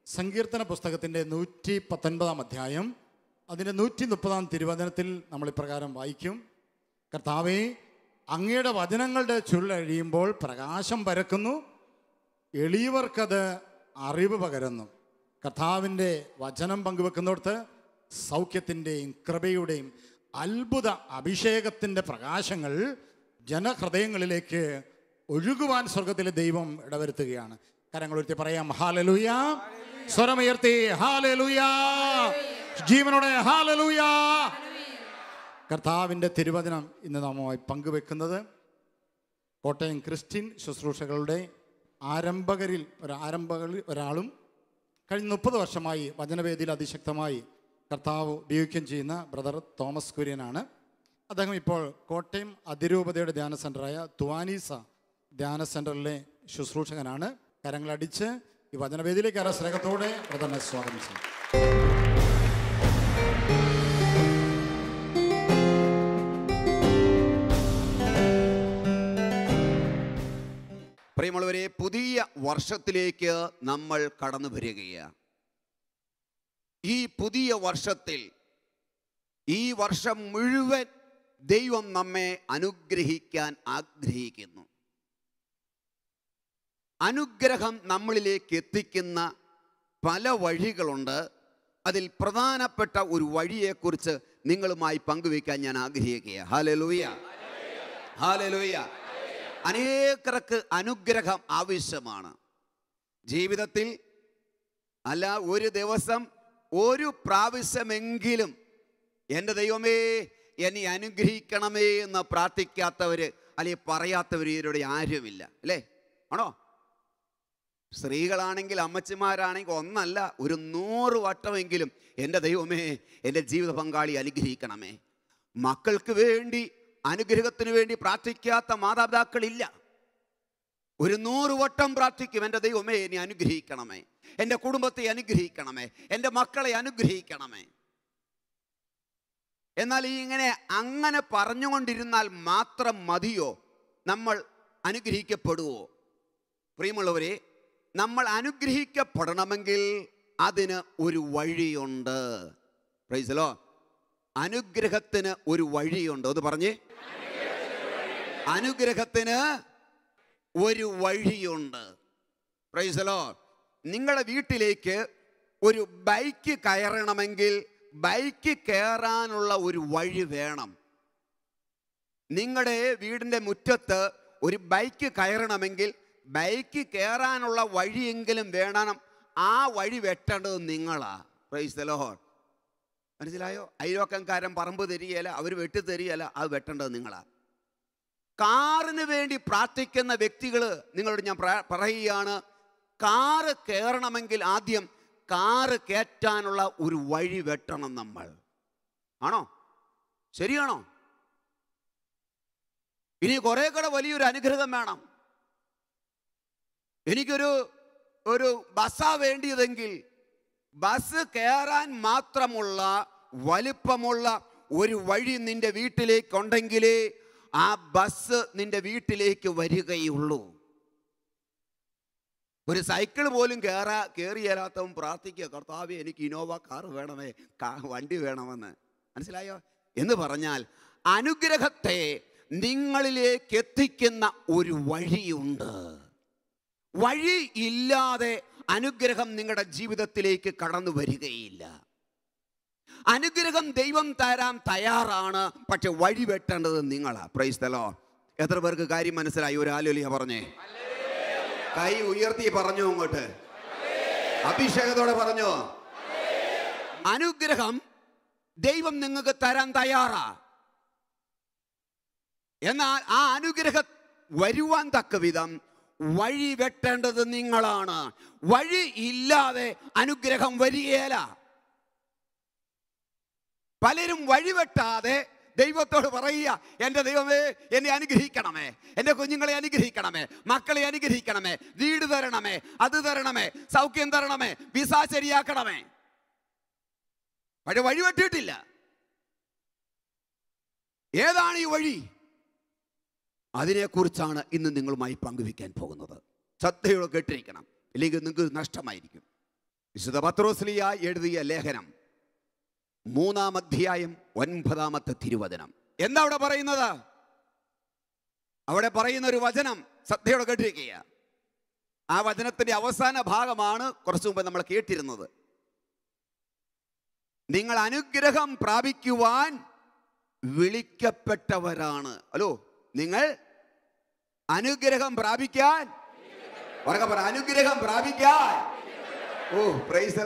സങ്കീർത്തന പുസ്തകത്തിൻ്റെ നൂറ്റി പത്തൊൻപതാം അധ്യായം അതിൻ്റെ നൂറ്റി മുപ്പതാം തിരുവചനത്തിൽ നമ്മൾ ഇപ്രകാരം വായിക്കും കർത്താവേ അങ്ങയുടെ വചനങ്ങളുടെ ചുരുളഴിയുമ്പോൾ പ്രകാശം പരക്കുന്നു എളിയവർക്കത് അറിവ് പകരുന്നു കർത്താവിൻ്റെ വചനം പങ്കുവെക്കുന്നിടത്ത് സൗഖ്യത്തിൻ്റെയും കൃപയുടെയും അത്ഭുത അഭിഷേകത്തിൻ്റെ പ്രകാശങ്ങൾ ജനഹൃദയങ്ങളിലേക്ക് ഒഴുകുവാൻ സ്വർഗത്തിലെ ദൈവം ഇടവരുത്തുകയാണ് കരങ്ങൾ ഉയർത്തി പറയാം ഹാലലൂയ സ്വരമുയർത്തി ഹാലലൂയ ജീവനോടെ ഹാലലൂയ കർത്താവിൻ്റെ തിരുവചനം ഇന്ന് നാമുമായി പങ്കുവെക്കുന്നത് കോട്ടയം ക്രിസ്ത്യൻ ശുശ്രൂഷകളുടെ ആരംഭകരിൽ ഒരു ആരംഭകരിൽ ഒരാളും കഴിഞ്ഞ മുപ്പത് വർഷമായി വചനവേദിയിൽ അതിശക്തമായി കർത്താവ് ഉപയോഗിക്കുകയും ചെയ്യുന്ന ബ്രദർ തോമസ് കുര്യനാണ് അദ്ദേഹം ഇപ്പോൾ കോട്ടയം അതിരൂപതയുടെ ധ്യാന സെൻ്ററായ തുവാനീസ ധ്യാന സെൻ്ററിലെ ശുശ്രൂഷകനാണ് കരങ്ങളടിച്ച് ഈ വചനവേദിയിലേക്ക് ഏറെ സ്നേഹത്തോടെ ബ്രദറിനെ സ്വാഗതം ചെയ്യും പ്രിയമുള്ളവരെ പുതിയ വർഷത്തിലേക്ക് നമ്മൾ കടന്നു വരികയാണ് ഈ പുതിയ വർഷത്തിൽ ഈ വർഷം മുഴുവൻ ദൈവം നമ്മെ അനുഗ്രഹിക്കാൻ ആഗ്രഹിക്കുന്നു അനുഗ്രഹം നമ്മളിലേക്ക് എത്തിക്കുന്ന പല വഴികളുണ്ട് അതിൽ പ്രധാനപ്പെട്ട ഒരു വഴിയെക്കുറിച്ച് നിങ്ങളുമായി പങ്കുവയ്ക്കാൻ ഞാൻ ആഗ്രഹിക്കുകയാണ് ഹാലലൂയ ഹാലലൂയ അനേകർക്ക് അനുഗ്രഹം ആവശ്യമാണ് ജീവിതത്തിൽ അല്ല ഒരു ദിവസം ഒരു പ്രാവശ്യമെങ്കിലും എൻ്റെ ദൈവമേ എന്നെ അനുഗ്രഹിക്കണമേ എന്ന് പ്രാർത്ഥിക്കാത്തവർ അല്ലെങ്കിൽ പറയാത്തവർ ഇവരുടെ ആരുമില്ല അല്ലേ ആണോ സ്ത്രീകളാണെങ്കിൽ അമ്മച്ചിമാരാണെങ്കിൽ ഒന്നല്ല ഒരു നൂറ് വട്ടമെങ്കിലും എൻ്റെ ദൈവമേ എൻ്റെ ജീവിത പങ്കാളി അനുഗ്രഹിക്കണമേ മക്കൾക്ക് വേണ്ടി അനുഗ്രഹത്തിന് വേണ്ടി പ്രാർത്ഥിക്കാത്ത മാതാപിതാക്കളില്ല ഒരു നൂറ് വട്ടം പ്രാർത്ഥിക്കും എൻ്റെ ദൈവമേ എന്നെ അനുഗ്രഹിക്കണമേ എൻ്റെ കുടുംബത്തെ അനുഗ്രഹിക്കണമേ എൻ്റെ മക്കളെ അനുഗ്രഹിക്കണമേ എന്നാൽ ഈ ഇങ്ങനെ അങ്ങനെ പറഞ്ഞുകൊണ്ടിരുന്നാൽ മാത്രം മതിയോ നമ്മൾ അനുഗ്രഹിക്കപ്പെടുവോ പ്രിയമുള്ളവരെ നമ്മൾ അനുഗ്രഹിക്കപ്പെടണമെങ്കിൽ അതിന് ഒരു വഴിയുണ്ട് പ്രൈസലോ അനുഗ്രഹത്തിന് ഒരു വഴിയുണ്ട് അത് പറഞ്ഞേ അനുഗ്രഹത്തിന് ഒരു വഴിയുണ്ട് പ്രൈസലോ നിങ്ങളുടെ വീട്ടിലേക്ക് ഒരു ബൈക്ക് കയറണമെങ്കിൽ ബൈക്ക് കയറാനുള്ള ഒരു വഴി വേണം നിങ്ങളുടെ വീടിൻ്റെ മുറ്റത്ത് ഒരു ബൈക്ക് കയറണമെങ്കിൽ ബൈക്ക് കയറാനുള്ള വഴിയെങ്കിലും വേണം ആ വഴി വെട്ടേണ്ടത് നിങ്ങളാ പ്രൈസ് ലോഹോൺ മനസ്സിലായോ അയലോക്കംകാരൻ പറമ്പ് തരികയല്ല അവർ വെട്ടി തരികയല്ല അത് വെട്ടേണ്ടത് നിങ്ങളാ കാറിന് വേണ്ടി പ്രാർത്ഥിക്കുന്ന വ്യക്തികൾ നിങ്ങളോട് ഞാൻ പ്ര- പറയുകയാണ് കാറ് കയറണമെങ്കിൽ ആദ്യം കാറ് കയറ്റാനുള്ള ഒരു വഴി വെട്ടണം നമ്മൾ ആണോ ശരിയാണോ ഇനി കുറെ കൂടെ വലിയൊരു അനുഗ്രഹം വേണം എനിക്കൊരു ഒരു ബസ്സാ വേണ്ടിയതെങ്കിൽ ബസ് കയറാൻ മാത്രമുള്ള വലിപ്പമുള്ള ഒരു വഴി നിന്റെ വീട്ടിലേക്കുണ്ടെങ്കിലേ ആ ബസ് നിന്റെ വീട്ടിലേക്ക് വരികയുള്ളൂ ഒരു സൈക്കിൾ പോലും കയറാ കയറിയല്ലാത്തവൻ പ്രാർത്ഥിക്കുക കർത്താവെ എനിക്ക് ഇനോവ കാർ വേണമേ കാ- വണ്ടി വേണമെന്ന് മനസ്സിലായോ എന്ന് പറഞ്ഞാൽ അനുഗ്രഹത്തെ നിങ്ങളിലേക്ക് എത്തിക്കുന്ന ഒരു വഴിയുണ്ട് വഴി ഇല്ലാതെ അനുഗ്രഹം നിങ്ങളുടെ ജീവിതത്തിലേക്ക് കടന്നു വരികയില്ല അനുഗ്രഹം ദൈവം തരാൻ തയ്യാറാണ് പക്ഷെ വഴി വെട്ടേണ്ടത് നിങ്ങളാ പ്രൈസ് തലോ എത്ര പേർക്ക് കാര്യം മനസ്സിലായി ഒരു ആലോലിയ പറഞ്ഞേ കൈ ഉയർത്തി പറഞ്ഞു അങ്ങോട്ട് അഭിഷേകത്തോടെ പറഞ്ഞു അനുഗ്രഹം ദൈവം നിങ്ങൾക്ക് തരാൻ തയ്യാറാ എന്നാൽ ആ അനുഗ്രഹം വരുവാൻ തക്ക വിധം വഴി വെട്ടേണ്ടത് നിങ്ങളാണ് വഴി ഇല്ലാതെ അനുഗ്രഹം വരികയില്ല പലരും വഴിവെട്ടാതെ ദൈവത്തോട് പറയുക എൻ്റെ ദൈവമേ എന്നെ അനുഗ്രഹിക്കണമേ എൻ്റെ കുഞ്ഞുങ്ങളെ അനുഗ്രഹിക്കണമേ മക്കളെ അനുഗ്രഹിക്കണമേ വീട് തരണമേ അത് തരണമേ സൗഖ്യം തരണമേ വിസ ശരിയാക്കണമേ പക്ഷെ വഴിവെട്ടിയിട്ടില്ല ഏതാണ് ഈ വഴി അതിനെക്കുറിച്ചാണ് ഇന്ന് നിങ്ങളുമായി പങ്കുവയ്ക്കാൻ പോകുന്നത് ശ്രദ്ധയോടെ കേട്ടിരിക്കണം ഇല്ലെങ്കിൽ നിങ്ങൾക്ക് നഷ്ടമായിരിക്കും വിശുദ്ധ പത്രോസ്ലിയ എഴുതിയ ലേഖനം മൂന്നാം അധ്യായം ഒൻപതാമത്തെ തിരുവചനം എന്താ അവിടെ പറയുന്നത് അവിടെ പറയുന്ന ഒരു വചനം ശ്രദ്ധയോടെ കേട്ടിരിക്കുക ആ വചനത്തിന്റെ അവസാന ഭാഗമാണ് കുറച്ചു മുമ്പ് നമ്മൾ കേട്ടിരുന്നത് നിങ്ങൾ അനുഗ്രഹം പ്രാപിക്കുവാൻ വിളിക്കപ്പെട്ടവരാണ് ഹലോ നിങ്ങൾ അനുഗ്രഹം പ്രാപിക്കാൻ ഉറക്കെ പറ അനുഗ്രഹം പ്രാപിക്കാൻ ഓ പ്രൈസ്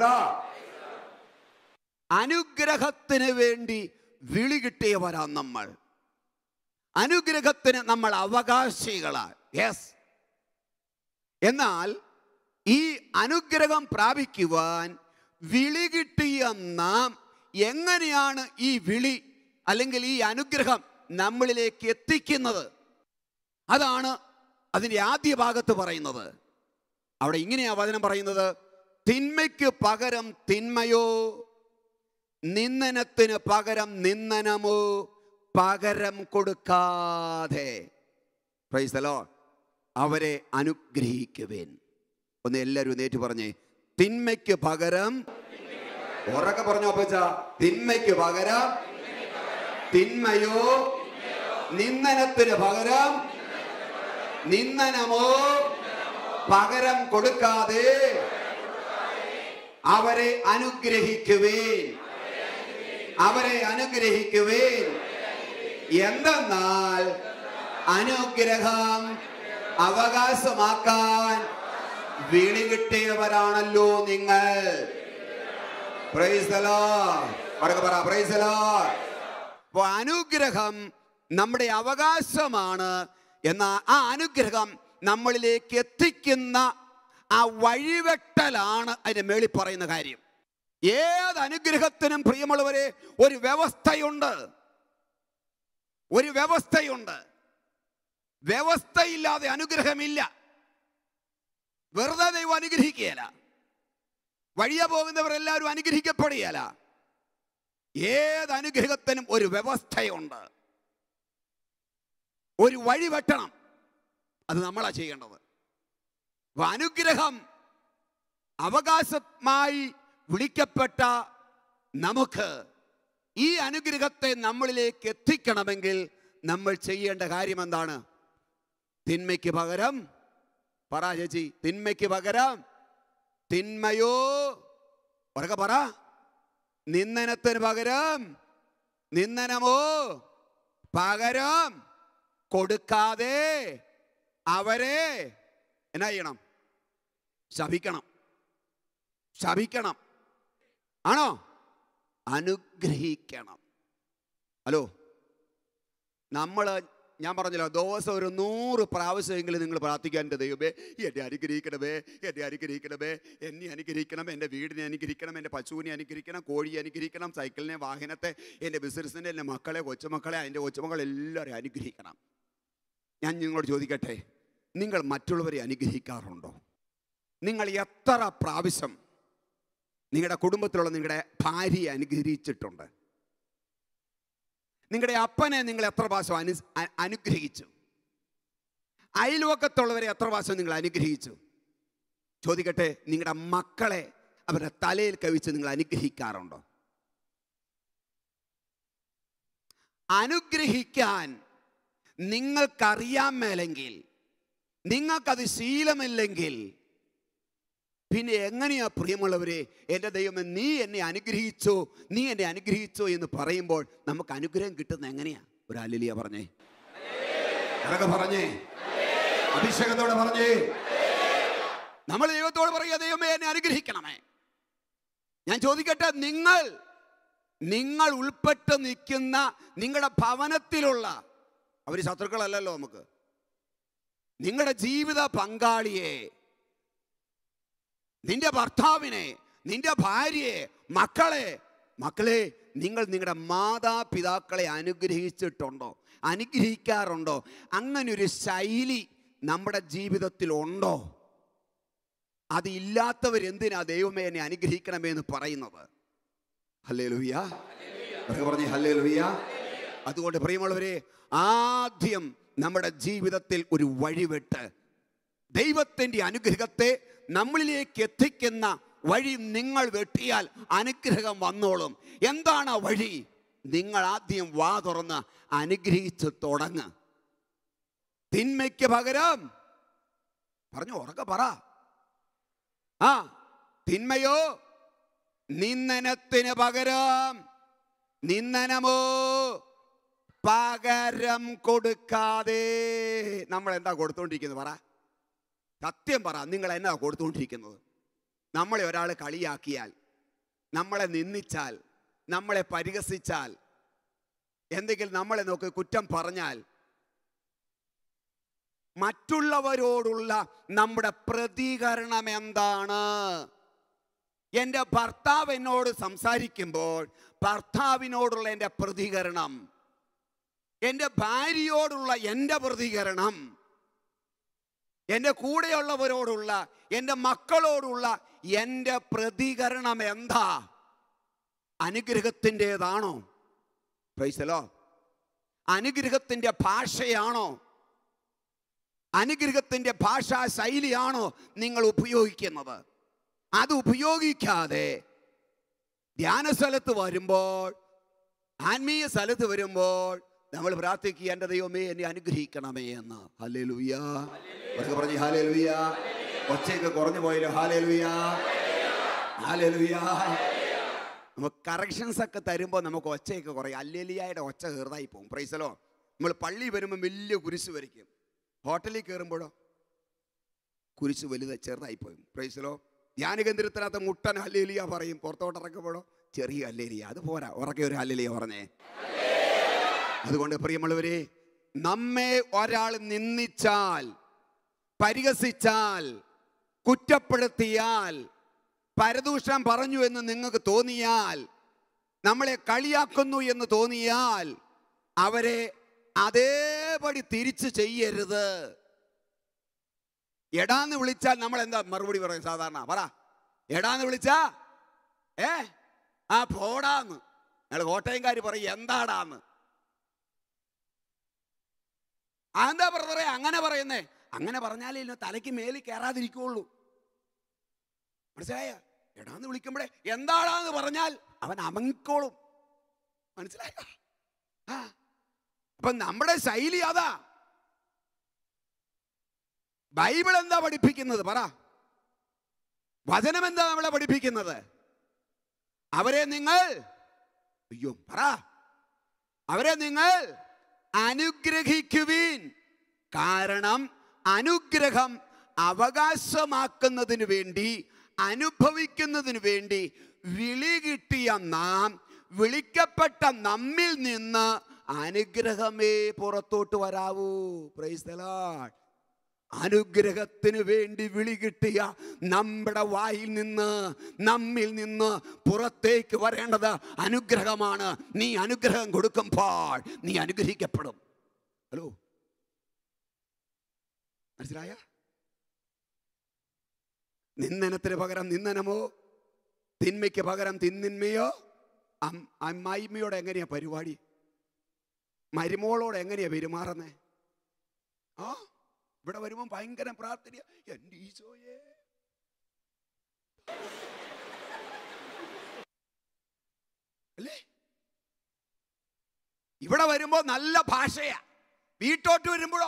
അനുഗ്രഹത്തിന് വേണ്ടി വിളി കിട്ടിയവരാ നമ്മൾ അനുഗ്രഹത്തിന് നമ്മൾ അവകാശികളാണ് യെസ് എന്നാൽ ഈ അനുഗ്രഹം പ്രാപിക്കുവാൻ വിളി കിട്ടിയ നാം എങ്ങനെയാണ് ഈ വിളി അല്ലെങ്കിൽ ഈ അനുഗ്രഹം നമ്മളിലേക്ക് എത്തിക്കുന്നത് അതാണ് അതിൻ്റെ ആദ്യ ഭാഗത്ത് പറയുന്നത് അവിടെ ഇങ്ങനെയാ വചനം പറയുന്നത് തിന്മയ്ക്ക് പകരം തിന്മയോ നിന്ദനത്തിന് പകരം നിന്ദനമോ പകരം കൊടുക്കാതെ പ്രൈസലോ അവരെ അനുഗ്രഹിക്കുവേൻ ഒന്ന് എല്ലാവരും നേറ്റു പറഞ്ഞേ തിന്മയ്ക്ക് പകരം ഉറക്കെ പറഞ്ഞോ അപ്പച്ച തിന്മയ്ക്ക് പകരം തിന്മയോ നിന്ദനത്തിന് പകരം നിന്ദനമോ പകരം കൊടുക്കാതെ അവരെ അനുഗ്രഹിക്കുവേൻ അവരെ അനുഗ്രഹിക്കുവേൻ എന്തെന്നാൽ അനുഗ്രഹം അവകാശമാക്കാൻ വിളി കിട്ടിയവരാണല്ലോ നിങ്ങൾ Praise the Lord. ഉറക്കെ പറ praise the Lord. അപ്പോ അനുഗ്രഹം നമ്മുടെ അവകാശമാണ് എന്ന ആ അനുഗ്രഹം നമ്മളിലേക്ക് എത്തിക്കുന്ന ആ വഴിവെട്ടലാണ് അതിന്റെ മേളിൽ പറയുന്ന കാര്യം ഏത് അനുഗ്രഹത്തിനും പ്രിയമുള്ളവരെ ഒരു വ്യവസ്ഥയുണ്ട് ഒരു വ്യവസ്ഥയുണ്ട് വ്യവസ്ഥയില്ലാതെ അനുഗ്രഹമില്ല വെറുതെ ദൈവം അനുഗ്രഹിക്കുകയല്ല വഴിയെ പോകുന്നവർ എല്ലാവരും അനുഗ്രഹിക്കപ്പെടുകയല്ല ഏത് അനുഗ്രഹത്തിനും ഒരു വ്യവസ്ഥയുണ്ട് ഒരു വഴി വെട്ടണം അത് നമ്മളാ ചെയ്യേണ്ടത് അപ്പൊ അനുഗ്രഹം അവകാശമായി വിളിക്കപ്പെട്ട നമുക്ക് ഈ അനുഗ്രഹത്തെ നമ്മളിലേക്ക് എത്തിക്കണമെങ്കിൽ നമ്മൾ ചെയ്യേണ്ട കാര്യം എന്താണ് തിന്മയ്ക്ക് പകരം പറ ചേച്ചി തിന്മയ്ക്ക് പകരം തിന്മയോ ഉറക്കെ പറ നിന്ദനത്തിന് പകരം നിന്ദനമോ പകരം കൊടുക്കാതെ അവരെ എന്നാ ചെയ്യണം ശപിക്കണം ശപിക്കണം ആണോ അനുഗ്രഹിക്കണം ഹലോ നമ്മൾ ഞാൻ പറഞ്ഞല്ലോ ദിവസം ഒരു നൂറ് പ്രാവശ്യമെങ്കിലും നിങ്ങൾ പ്രാർത്ഥിക്കാൻ എൻ്റെ ദൈവമേ എന്നെ അനുഗ്രഹിക്കണമേ എന്നെ അനുഗ്രഹിക്കണമേ എന്നെ അനുഗ്രഹിക്കണം എൻ്റെ വീടിനെ അനുഗ്രഹിക്കണം എൻ്റെ പശുവിനെ അനുഗ്രഹിക്കണം കോഴിയെ അനുഗ്രഹിക്കണം സൈക്കിളിനെ വാഹനത്തെ എൻ്റെ ബിസിനസ്സിനെ എൻ്റെ മക്കളെ കൊച്ചുമക്കളെ അതിൻ്റെ കൊച്ചുമക്കളെല്ലാവരെയും അനുഗ്രഹിക്കണം ഞാൻ നിങ്ങളോട് ചോദിക്കട്ടെ നിങ്ങൾ മറ്റുള്ളവരെ അനുഗ്രഹിക്കാറുണ്ടോ നിങ്ങൾ എത്ര പ്രാവശ്യം നിങ്ങളുടെ കുടുംബത്തിലുള്ള നിങ്ങളുടെ ഭാര്യയെ അനുഗ്രഹിച്ചിട്ടുണ്ട് നിങ്ങളുടെ അപ്പനെ നിങ്ങൾ എത്ര പ്രാവശ്യം അനു അ- അനുഗ്രഹിച്ചു അയൽവക്കത്തുള്ളവരെ എത്ര പ്രാവശ്യം നിങ്ങൾ അനുഗ്രഹിച്ചു ചോദിക്കട്ടെ നിങ്ങളുടെ മക്കളെ അവരുടെ തലയിൽ കവിച്ച് നിങ്ങൾ അനുഗ്രഹിക്കാറുണ്ടോ അനുഗ്രഹിക്കാൻ നിങ്ങൾക്കറിയാൻ മേലെങ്കിൽ നിങ്ങൾക്കത് ശീലമില്ലെങ്കിൽ പിന്നെ എങ്ങനെയാ പ്രിയമുള്ളവരെ എൻ്റെ ദൈവമേ നീ എന്നെ അനുഗ്രഹിച്ചോ നീ എന്നെ അനുഗ്രഹിച്ചോ എന്ന് പറയുമ്പോൾ നമുക്ക് അനുഗ്രഹം കിട്ടുന്ന എങ്ങനെയാ ഒരു അലിലിയ പറഞ്ഞേ അതൊക്കെ പറഞ്ഞേ അഭിഷേകത്തോടെ പറഞ്ഞേ നമ്മൾ ദൈവത്തോട് പറയുക ദൈവമേ എന്നെ അനുഗ്രഹിക്കണമേ ഞാൻ ചോദിക്കട്ടെ നിങ്ങൾ നിങ്ങൾ ഉൾപ്പെട്ട് നിൽക്കുന്ന നിങ്ങളുടെ ഭവനത്തിലുള്ള അവർ ശത്രുക്കളല്ലല്ലോ നമുക്ക് നിങ്ങളുടെ ജീവിത പങ്കാളിയെ നിന്റെ ഭർത്താവിനെ നിന്റെ ഭാര്യയെ മക്കളെ മക്കളെ നിങ്ങൾ നിങ്ങളുടെ മാതാപിതാക്കളെ അനുഗ്രഹിച്ചിട്ടുണ്ടോ അനുഗ്രഹിക്കാറുണ്ടോ അങ്ങനെ ഒരു ശൈലി നമ്മുടെ ജീവിതത്തിൽ ഉണ്ടോ അതില്ലാത്തവർ എന്തിനാ ദൈവമേ എന്നെ അനുഗ്രഹിക്കണമേ എന്ന് പറയുന്നത് ഹല്ലേ ലുയ്യ പറഞ്ഞേ ഹല്ലേ ലുയ്യ അതുകൊണ്ട് പ്രിയമുള്ളവരെ ആദ്യം നമ്മുടെ ജീവിതത്തിൽ ഒരു വഴിവിട്ട് ദൈവത്തിൻ്റെ അനുഗ്രഹത്തെ നമ്മളിലേക്ക് എത്തിക്കുന്ന വഴി നിങ്ങൾ വെട്ടിയാൽ അനുഗ്രഹം വന്നോളും എന്താണ് ആ വഴി നിങ്ങൾ ആദ്യം വാ തുറന്ന് അനുഗ്രഹിച്ച് തുടങ്ങ് തിന്മയ്ക്ക് പകരം പറഞ്ഞു ഉറക്കെ പറ ആ തിന്മയോ നിന്ദനത്തിന് പകരം നിന്ദനമോ പകരം കൊടുക്കാതെ നമ്മൾ എന്താ കൊടുത്തോണ്ടിരിക്കുന്നത് പറ സത്യം പറ നിങ്ങൾ എന്നാ കൊടുത്തുകൊണ്ടിരിക്കുന്നത് നമ്മളെ ഒരാൾ കളിയാക്കിയാൽ നമ്മളെ നിന്ദിച്ചാൽ നമ്മളെ പരിഹസിച്ചാൽ എന്തെങ്കിലും നമ്മളെ നോക്കി കുറ്റം പറഞ്ഞാൽ മറ്റുള്ളവരോടുള്ള നമ്മുടെ പ്രതികരണം എന്താണ് എൻ്റെ ഭർത്താവ് എന്നോട് സംസാരിക്കുമ്പോൾ ഭർത്താവിനോടുള്ള എൻ്റെ പ്രതികരണം എൻ്റെ ഭാര്യയോടുള്ള എൻ്റെ പ്രതികരണം എൻ്റെ കൂടെയുള്ളവരോടുള്ള എൻ്റെ മക്കളോടുള്ള എൻ്റെ പ്രതികരണം എന്താ അനുഗ്രഹത്തിൻ്റെതാണോ പ്രൈസലോ അനുഗ്രഹത്തിൻ്റെ ഭാഷയാണോ അനുഗ്രഹത്തിൻ്റെ ഭാഷാ ശൈലിയാണോ നിങ്ങൾ ഉപയോഗിക്കുന്നത് അത് ഉപയോഗിക്കാതെ ധ്യാന സ്ഥലത്ത് വരുമ്പോൾ ആത്മീയ സ്ഥലത്ത് വരുമ്പോൾ നമ്മൾ പ്രാർത്ഥിക്കുക എൻ്റെ ദൈവമേ എന്നെ അനുഗ്രഹിക്കണമേ എന്ന് ഹാലേ ലുയ്യ പറഞ്ഞു ഹാലേ ലുയ്യ ഒച്ചയൊക്കെ കുറഞ്ഞു പോയല്ലോ ഹാലേ ലുയ്യ ഹാലേ ലുയ്യ നമുക്ക് കറക്ഷൻസ് ഒക്കെ തരുമ്പോൾ നമുക്ക് ഒച്ചയൊക്കെ കുറയും അല്ലേലിയായുടെ ഒച്ച ചെറുതായി പോകും പ്രൈസലോ നമ്മൾ പള്ളി വരുമ്പോൾ വലിയ കുരിശ് വരയ്ക്കും ഹോട്ടലിൽ കയറുമ്പോഴോ കുരിശ് വലുത് ചെറുതായി പോകും പ്രൈസലോ ധ്യാനകേന്ദ്രത്തിനകത്ത് മുട്ടൻ അല്ലേലിയ പറയും പുറത്തോട്ട് ഇറക്കുമ്പോഴോ ചെറിയ അല്ലേലിയ അത് പോരാ ഉറക്കെ ഒരു അല്ലേലിയ പറഞ്ഞേ അതുകൊണ്ട് പ്രിയമുള്ളവരെ നമ്മെ ഒരാൾ നിന്ദിച്ചാൽ പരിഹസിച്ചാൽ കുറ്റപ്പെടുത്തിയാൽ പരദൂഷണം പറഞ്ഞു എന്ന് നിങ്ങൾക്ക് തോന്നിയാൽ നമ്മളെ കളിയാക്കുന്നു എന്ന് തോന്നിയാൽ അവരെ അതേപടി തിരിച്ചു ചെയ്യരുത് എടാന്ന് വിളിച്ചാൽ നമ്മൾ എന്താ മറുപടി പറയും സാധാരണ പറ എടാന്ന് വിളിച്ചാ ഏ ആ പോടാന്ന് ഞങ്ങൾ കോട്ടയംകാർ പറയും എന്താടാന്ന് അതെന്താ ബ്രദറെ അങ്ങനെ പറയുന്നേ അങ്ങനെ പറഞ്ഞാലേ ഇല്ല തലയ്ക്ക് മേലിൽ കയറാതിരിക്കുള്ളൂ മനസ്സിലായ എടാന്ന് വിളിക്കുമ്പോഴേ എന്താടാന്ന് പറഞ്ഞാൽ അവൻ അമങ്ങിക്കോളും മനസ്സിലായ ആ അപ്പൊ നമ്മുടെ ശൈലി അതാ ബൈബിൾ എന്താ പഠിപ്പിക്കുന്നത് പറ വചനം എന്താ നമ്മളെ പഠിപ്പിക്കുന്നത് അവരെ നിങ്ങൾ അയ്യോ പറ അവരെ നിങ്ങൾ അനുഗ്രഹിക്കുവീൻ കാരണം അനുഗ്രഹം അവകാശമാക്കുന്നതിന് വേണ്ടി അനുഭവിക്കുന്നതിന് വേണ്ടി വിളി കിട്ടിയ നാം വിളിക്കപ്പെട്ട നമ്മിൽ നിന്ന് അനുഗ്രഹമേ പുറത്തോട്ട് വരാവൂ പ്രൈസ് ദ ലോർഡ് അനുഗ്രഹത്തിന് വേണ്ടി വിളി കിട്ടിയ നമ്മുടെ വായിൽ നിന്ന് നമ്മിൽ നിന്ന് പുറത്തേക്ക് വരേണ്ടത് അനുഗ്രഹമാണ് നീ അനുഗ്രഹം കൊടുക്കുമ്പോൾ നീ അനുഗ്രഹിക്കപ്പെടും ഹലോ മനസ്സിലായ നിന്ദനത്തിന് പകരം നിന്ദനമോ തിന്മയ്ക്ക് പകരം തിന്മിന്മയോ അം- അമ്മായിമ്മയോട് എങ്ങനെയാ പരിപാടി മരുമോളോട് എങ്ങനെയാ പെരുമാറുന്നേ ആ ഇവിടെ വരുമ്പോൾ ഭയങ്കര പ്രാർത്ഥന എൻ്റെ ഈശോയെ അല്ലേ ഇവിടെ വരുമ്പോ നല്ല ഭാഷയാ വീട്ടോട്ട് വരുമ്പോഴോ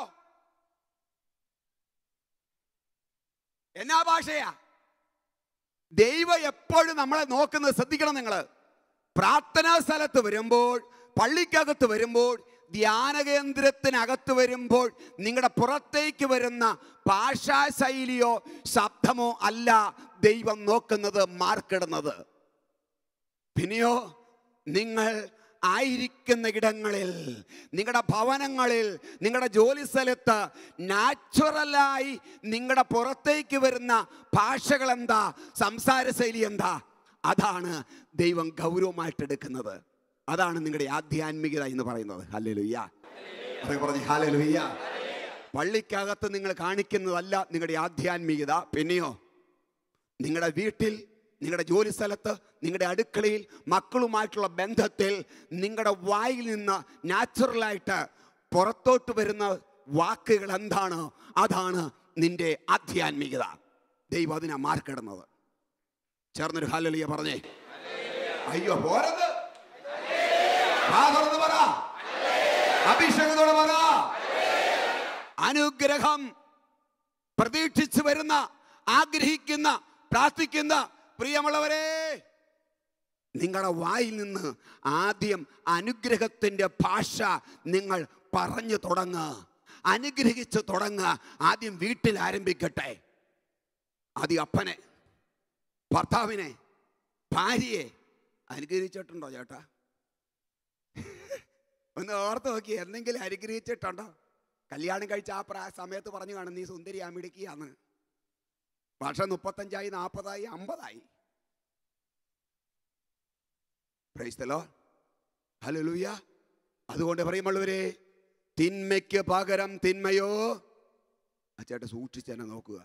എന്നാ ഭാഷയാ ദൈവം എപ്പോഴും നമ്മളെ നോക്കുന്നത് ശ്രദ്ധിക്കണം നിങ്ങൾ പ്രാർത്ഥനാ സ്ഥലത്ത് വരുമ്പോൾ പള്ളിക്കകത്ത് വരുമ്പോൾ ധ്യാന കേന്ദ്രത്തിനകത്ത് വരുമ്പോൾ നിങ്ങളുടെ പുറത്തേക്ക് വരുന്ന ഭാഷാശൈലിയോ ശബ്ദമോ അല്ല ദൈവം നോക്കുന്നത് മാർക്കിടുന്നത് പിന്നെയോ നിങ്ങൾ ആയിരിക്കുന്ന ഇടങ്ങളിൽ നിങ്ങളുടെ ഭവനങ്ങളിൽ നിങ്ങളുടെ ജോലി സ്ഥലത്ത് നാച്ചുറലായി നിങ്ങളുടെ പുറത്തേക്ക് വരുന്ന ഭാഷകൾ എന്താ സംസാര ശൈലി എന്താ അതാണ് ദൈവം ഗൗരവമായിട്ട് എടുക്കുന്നത് അതാണ് നിങ്ങളുടെ ആധ്യാത്മികത എന്ന് പറയുന്നത് ഹല്ലേലൂയ്യ അതൊക്കെ പറഞ്ഞു ഹാലലുയ്യ പള്ളിക്കകത്ത് നിങ്ങൾ കാണിക്കുന്നതല്ല നിങ്ങളുടെ ആധ്യാത്മികത പിന്നെയോ നിങ്ങളുടെ വീട്ടിൽ നിങ്ങളുടെ ജോലി സ്ഥലത്ത് നിങ്ങളുടെ അടുക്കളയിൽ മക്കളുമായിട്ടുള്ള ബന്ധത്തിൽ നിങ്ങളുടെ വായിൽ നിന്ന് നാച്ചുറലായിട്ട് പുറത്തോട്ട് വരുന്ന വാക്കുകൾ എന്താണ് അതാണ് നിന്റെ ആധ്യാത്മികത ദൈവം അതിനാ മാർക്കിടുന്നത് ചേർന്നൊരു ഹാലലിയ പറഞ്ഞേ അയ്യോ പോരത് വാ തുറന്ന് പറ അഭിഷേകത്തോടെ പറ അനുഗ്രഹം പ്രതീക്ഷിച്ചു വരുന്ന ആഗ്രഹിക്കുന്ന പ്രാർത്ഥിക്കുന്ന പ്രിയമുള്ളവരെ നിങ്ങളുടെ വായിൽ നിന്ന് ആദ്യം അനുഗ്രഹത്തിൻ്റെ ഭാഷ നിങ്ങൾ പറഞ്ഞു തുടങ്ങുക അനുഗ്രഹിച്ച് തുടങ്ങുക ആദ്യം വീട്ടിൽ ആരംഭിക്കട്ടെ ആദ്യം അപ്പനെ ഭർത്താവിനെ ഭാര്യയെ അനുഗ്രഹിച്ചിട്ടുണ്ടോ ചേട്ടാ ഒന്ന് ഓർത്ത് നോക്കി എന്തെങ്കിലും അനുഗ്രഹിച്ചിട്ടുണ്ടോ കല്യാണം കഴിച്ച ആ പ്രായ സമയത്ത് പറഞ്ഞു കാണും നീ സുന്ദരി അമിടുക്കിയാന്ന് വർഷം മുപ്പത്തഞ്ചായി നാൽപ്പതായി അമ്പതായി പ്രൈസ്തലോ ഹലോ ലൂയ അതുകൊണ്ട് പറയുമുള്ളവരെ തിന്മയ്ക്ക് പകരം തിന്മയോ ആ ചേട്ടൻ സൂക്ഷിച്ചെന്നെ നോക്കുക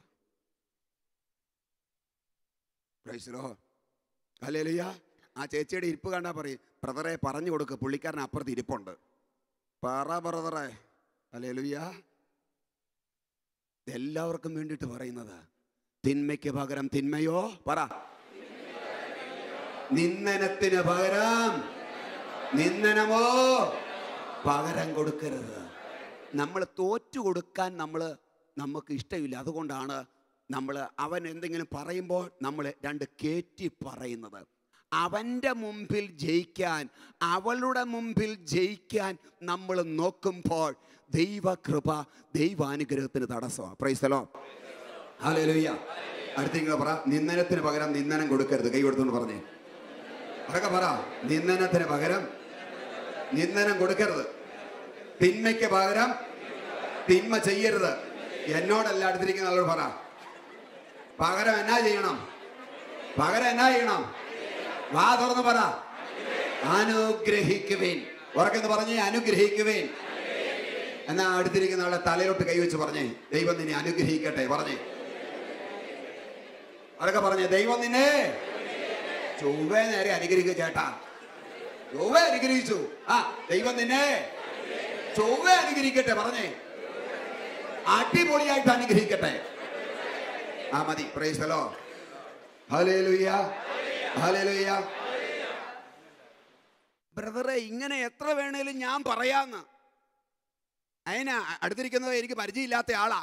പ്രൈസ്തലോ ഹലോ ലൂയ ആ ചേച്ചിയുടെ ഇരിപ്പ് കണ്ടാ പറയും ബ്രദറെ പറഞ്ഞു കൊടുക്ക് പുള്ളിക്കാരൻ അപ്പുറത്ത് ഇരിപ്പുണ്ട് പറ ബ്രദറെ ഹലോ ലൂയ എല്ലാവർക്കും വേണ്ടിയിട്ട് പറയുന്നത് തിന്മയ്ക്ക് പകരം തിന്മയോ പറ നിന്ദനത്തിന് പകരം നിന്ദനമോ പകരം കൊടുക്കരുത് നമ്മൾ തോറ്റു കൊടുക്കാൻ നമ്മൾ നമുക്ക് ഇഷ്ടമില്ല അതുകൊണ്ടാണ് നമ്മൾ അവൻ എന്തെങ്കിലും പറയുമ്പോൾ നമ്മൾ രണ്ട് കയറ്റി പറയുന്നത് അവൻ്റെ മുമ്പിൽ ജയിക്കാൻ അവളുടെ മുമ്പിൽ ജയിക്കാൻ നമ്മൾ നോക്കുമ്പോൾ ദൈവകൃപ ദൈവാനുഗ്രഹത്തിന് തടസ്സമാണ് പ്രൈസലോ ഹാലേലൂയ്യ അടുത്ത പറ നിന്ദനത്തിന് പകരം നിന്ദനം കൊടുക്കരുത് കൈ കൊടുത്തോണ്ട് പറഞ്ഞേ അതൊക്കെ പറ നിന്ദനത്തിന് പകരം നിന്ദനം കൊടുക്കരുത് തിന്മയ്ക്ക് പകരം തിന്മ ചെയ്യരുത് എന്നോടല്ല അടുത്തിരിക്കുന്ന ആളോട് പറ പകരം എന്നാ ചെയ്യണം പകരം എന്നാ ചെയ്യണം വാ തുറന്ന് പറ അനുഗ്രഹിക്കുവേൻ ഉറക്കെന്ന് പറഞ്ഞേ അനുഗ്രഹിക്കുവേൻ എന്നാ അടുത്തിരിക്കുന്ന ആളെ തലയിലോട്ട് കൈവച്ച് പറഞ്ഞേ ദൈവം നിന്നെ അനുഗ്രഹിക്കട്ടെ പറഞ്ഞേ അതൊക്കെ പറഞ്ഞേ ദൈവം നിന്നെ ചൊവ്വേ നേരെ അനുഗ്രഹിക്കുക ചേട്ടാ ചൊവ്വ അനുഗ്രഹിച്ചു ആ ദൈവം നിന്നെ ചൊവ്വ അനുഗ്രഹിക്കട്ടെ പറഞ്ഞേ അടിപൊളിയായിട്ട് അനുഗ്രഹിക്കട്ടെ ആ മതി പ്രൈസലോ ഹലേലുയ്യ ഹലേലുയ്യ ബ്രദറെ ഇങ്ങനെ എത്ര വേണേലും ഞാൻ പറയാന്ന് അതിനാ അടുത്തിരിക്കുന്നത് എനിക്ക് പരിചയമില്ലാത്ത ആളാ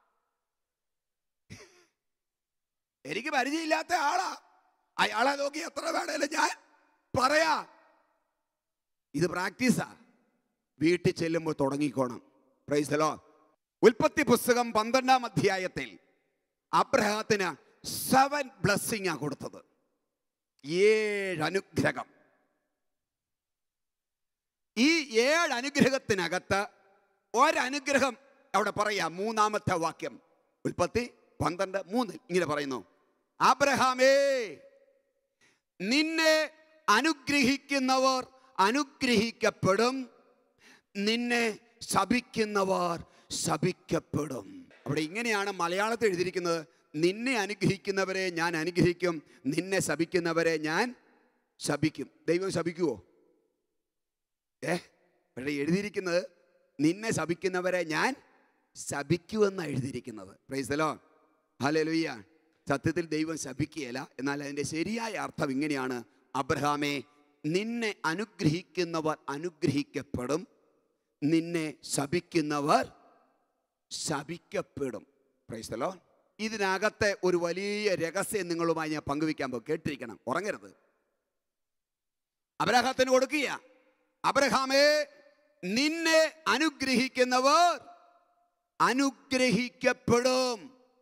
എനിക്ക് പരിചയമില്ലാത്ത ആളാ അയാളെ നോക്കി എത്ര വേണേലും ഞാൻ പറയാ ഇത് പ്രാക്ടീസാ വീട്ടിൽ ചെല്ലുമ്പോൾ തുടങ്ങിക്കോണം പ്രൈസലോ ഉൽപ്പത്തി പുസ്തകം പന്ത്രണ്ടാം അധ്യായത്തിൽ അബ്രഹത്തിന് സെവൻ ബ്ലസ്സിംഗ് ആ കൊടുത്തത് ഏഴ് അനുഗ്രഹം ഈ ഏഴ് അനുഗ്രഹത്തിനകത്ത് ഒരനുഗ്രഹം അവിടെ പറയാം മൂന്നാമത്തെ വാക്യം ഉൽപ്പത്തി പന്ത്രണ്ട് മൂന്നിൽ ഇങ്ങനെ പറയുന്നു അബ്രഹാമേ നിന്നെ അനുഗ്രഹിക്കുന്നവർ അനുഗ്രഹിക്കപ്പെടും നിന്നെ ശപിക്കുന്നവർ ശപിക്കപ്പെടും അവിടെ ഇങ്ങനെയാണ് മലയാളത്തിൽ എഴുതിയിരിക്കുന്നത് നിന്നെ അനുഗ്രഹിക്കുന്നവരെ ഞാൻ അനുഗ്രഹിക്കും നിന്നെ ശപിക്കുന്നവരെ ഞാൻ ശപിക്കും ദൈവം ശപിക്കുവോ ഏ പക്ഷേ എഴുതിയിരിക്കുന്നത് നിന്നെ ശപിക്കുന്നവരെ ഞാൻ ശപിക്കുമെന്നാണ് എഴുതിയിരിക്കുന്നത് പ്രൈസലോ ഹലലുയ്യ സത്യത്തിൽ ദൈവം ശപിക്കുകയില്ല എന്നാൽ അതിൻ്റെ ശരിയായ അർത്ഥം ഇങ്ങനെയാണ് അബ്രഹാമെ നിന്നെ അനുഗ്രഹിക്കുന്നവർ അനുഗ്രഹിക്കപ്പെടും നിന്നെ ശപിക്കുന്നവർ ശപിക്കപ്പെടും പ്രൈസലോ ഇതിനകത്തെ ഒരു വലിയ രഹസ്യം നിങ്ങളുമായി ഞാൻ പങ്കുവയ്ക്കാൻ പോകും കേട്ടിരിക്കണം ഉറങ്ങരുത് അബ്രഹാത്തിന് കൊടുക്കുക അബ്രഹാമേ നിന്നെ അനുഗ്രഹിക്കുന്നവർ അനുഗ്രഹിക്കപ്പെടും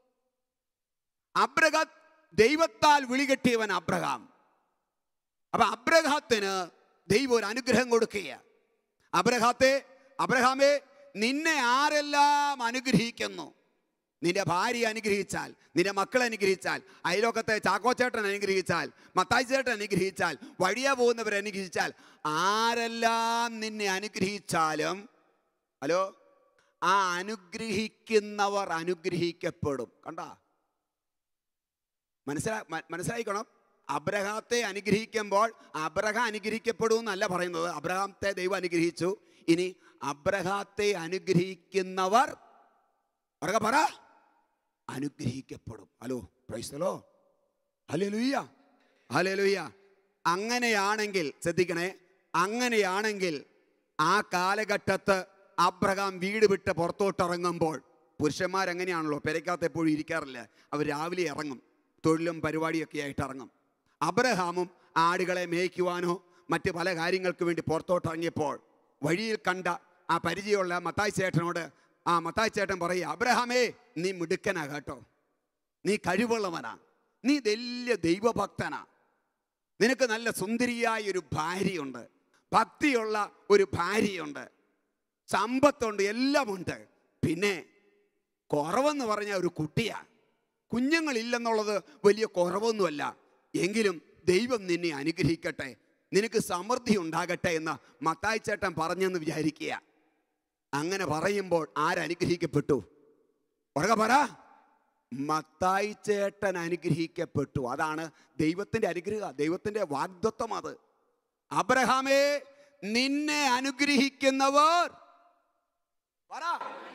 അബ്രഹ ദൈവത്താൽ വിളികെട്ടിയവൻ അബ്രഹാം അപ്പൊ അബ്രഹാത്തിന് ദൈവം ഒരു അനുഗ്രഹം കൊടുക്കുക അബ്രഹാത്തെ അബ്രഹാമേ നിന്നെ ആരെല്ലാം അനുഗ്രഹിക്കുന്നു നിന്റെ ഭാര്യ അനുഗ്രഹിച്ചാൽ നിന്റെ മക്കളെ അനുഗ്രഹിച്ചാൽ അയലോക്കത്തെ ചാക്കോച്ചേട്ടൻ അനുഗ്രഹിച്ചാൽ മത്തായി ചേട്ടൻ അനുഗ്രഹിച്ചാൽ വഴിയെ പോകുന്നവരെ അനുഗ്രഹിച്ചാൽ ആരെല്ലാം നിന്നെ അനുഗ്രഹിച്ചാലും ഹലോ ആ അനുഗ്രഹിക്കുന്നവർ അനുഗ്രഹിക്കപ്പെടും കണ്ടാ മനസ്സിലാ മ- മനസ്സിലായിക്കണം അബ്രഹാത്തെ അനുഗ്രഹിക്കുമ്പോൾ അബ്രഹാം അനുഗ്രഹിക്കപ്പെടും എന്നല്ല പറയുന്നത് അബ്രഹാത്തെ ദൈവം അനുഗ്രഹിച്ചു ഇനി അബ്രഹാത്തെ അനുഗ്രഹിക്കുന്നവർ പറക പറ അനുഗ്രഹിക്കപ്പെടും ഹലോ പ്രൈസ്തലോ ഹലോ ലുയ്യ ഹല്ലേലൂയ അങ്ങനെയാണെങ്കിൽ ശ്രദ്ധിക്കണേ അങ്ങനെയാണെങ്കിൽ ആ കാലഘട്ടത്ത് അബ്രഹാം വീട് വിട്ട് പുറത്തോട്ടിറങ്ങുമ്പോൾ പുരുഷന്മാരെങ്ങനെയാണല്ലോ പെരയ്ക്കകത്ത് എപ്പോഴും ഇരിക്കാറില്ല അവർ രാവിലെ ഇറങ്ങും തൊഴിലും പരിപാടിയൊക്കെ ആയിട്ട് ഇറങ്ങും അബ്രഹാമും ആടുകളെ മേയ്ക്കുവാനോ മറ്റ് പല കാര്യങ്ങൾക്ക് വേണ്ടി പുറത്തോട്ടിറങ്ങിയപ്പോൾ വഴിയിൽ കണ്ട ആ പരിചയമുള്ള മത്തായി ചേട്ടനോട് ആ മത്തായി ചേട്ടൻ പറയുക അബ്രഹാമേ നീ മിടുക്കനാ കേട്ടോ നീ കഴിവുള്ളവനാ നീ വലിയ ദൈവഭക്തനാ നിനക്ക് നല്ല സുന്ദരിയായ ഒരു ഭാര്യയുണ്ട് ഭക്തിയുള്ള ഒരു ഭാര്യയുണ്ട് സമ്പത്തുണ്ട് എല്ലാമുണ്ട് പിന്നെ കുറവെന്ന് പറഞ്ഞ ഒരു കുട്ടിയാ കുഞ്ഞുങ്ങളില്ലെന്നുള്ളത് വലിയ കുറവൊന്നുമല്ല എങ്കിലും ദൈവം നിന്നെ അനുഗ്രഹിക്കട്ടെ നിനക്ക് സമൃദ്ധി ഉണ്ടാകട്ടെ എന്ന് മത്തായി ചേട്ടൻ പറഞ്ഞെന്ന് വിചാരിക്കുക അങ്ങനെ പറയുമ്പോൾ ആരനുഗ്രഹിക്കപ്പെട്ടു ഉറക്കെ പറ മത്തായി ചേട്ടൻ അനുഗ്രഹിക്കപ്പെട്ടു അതാണ് ദൈവത്തിന്റെ അനുഗ്രഹം ദൈവത്തിന്റെ വാഗ്ദത്വം അത് അബ്രഹാമേ നിന്നെ അനുഗ്രഹിക്കുന്നവർ പറ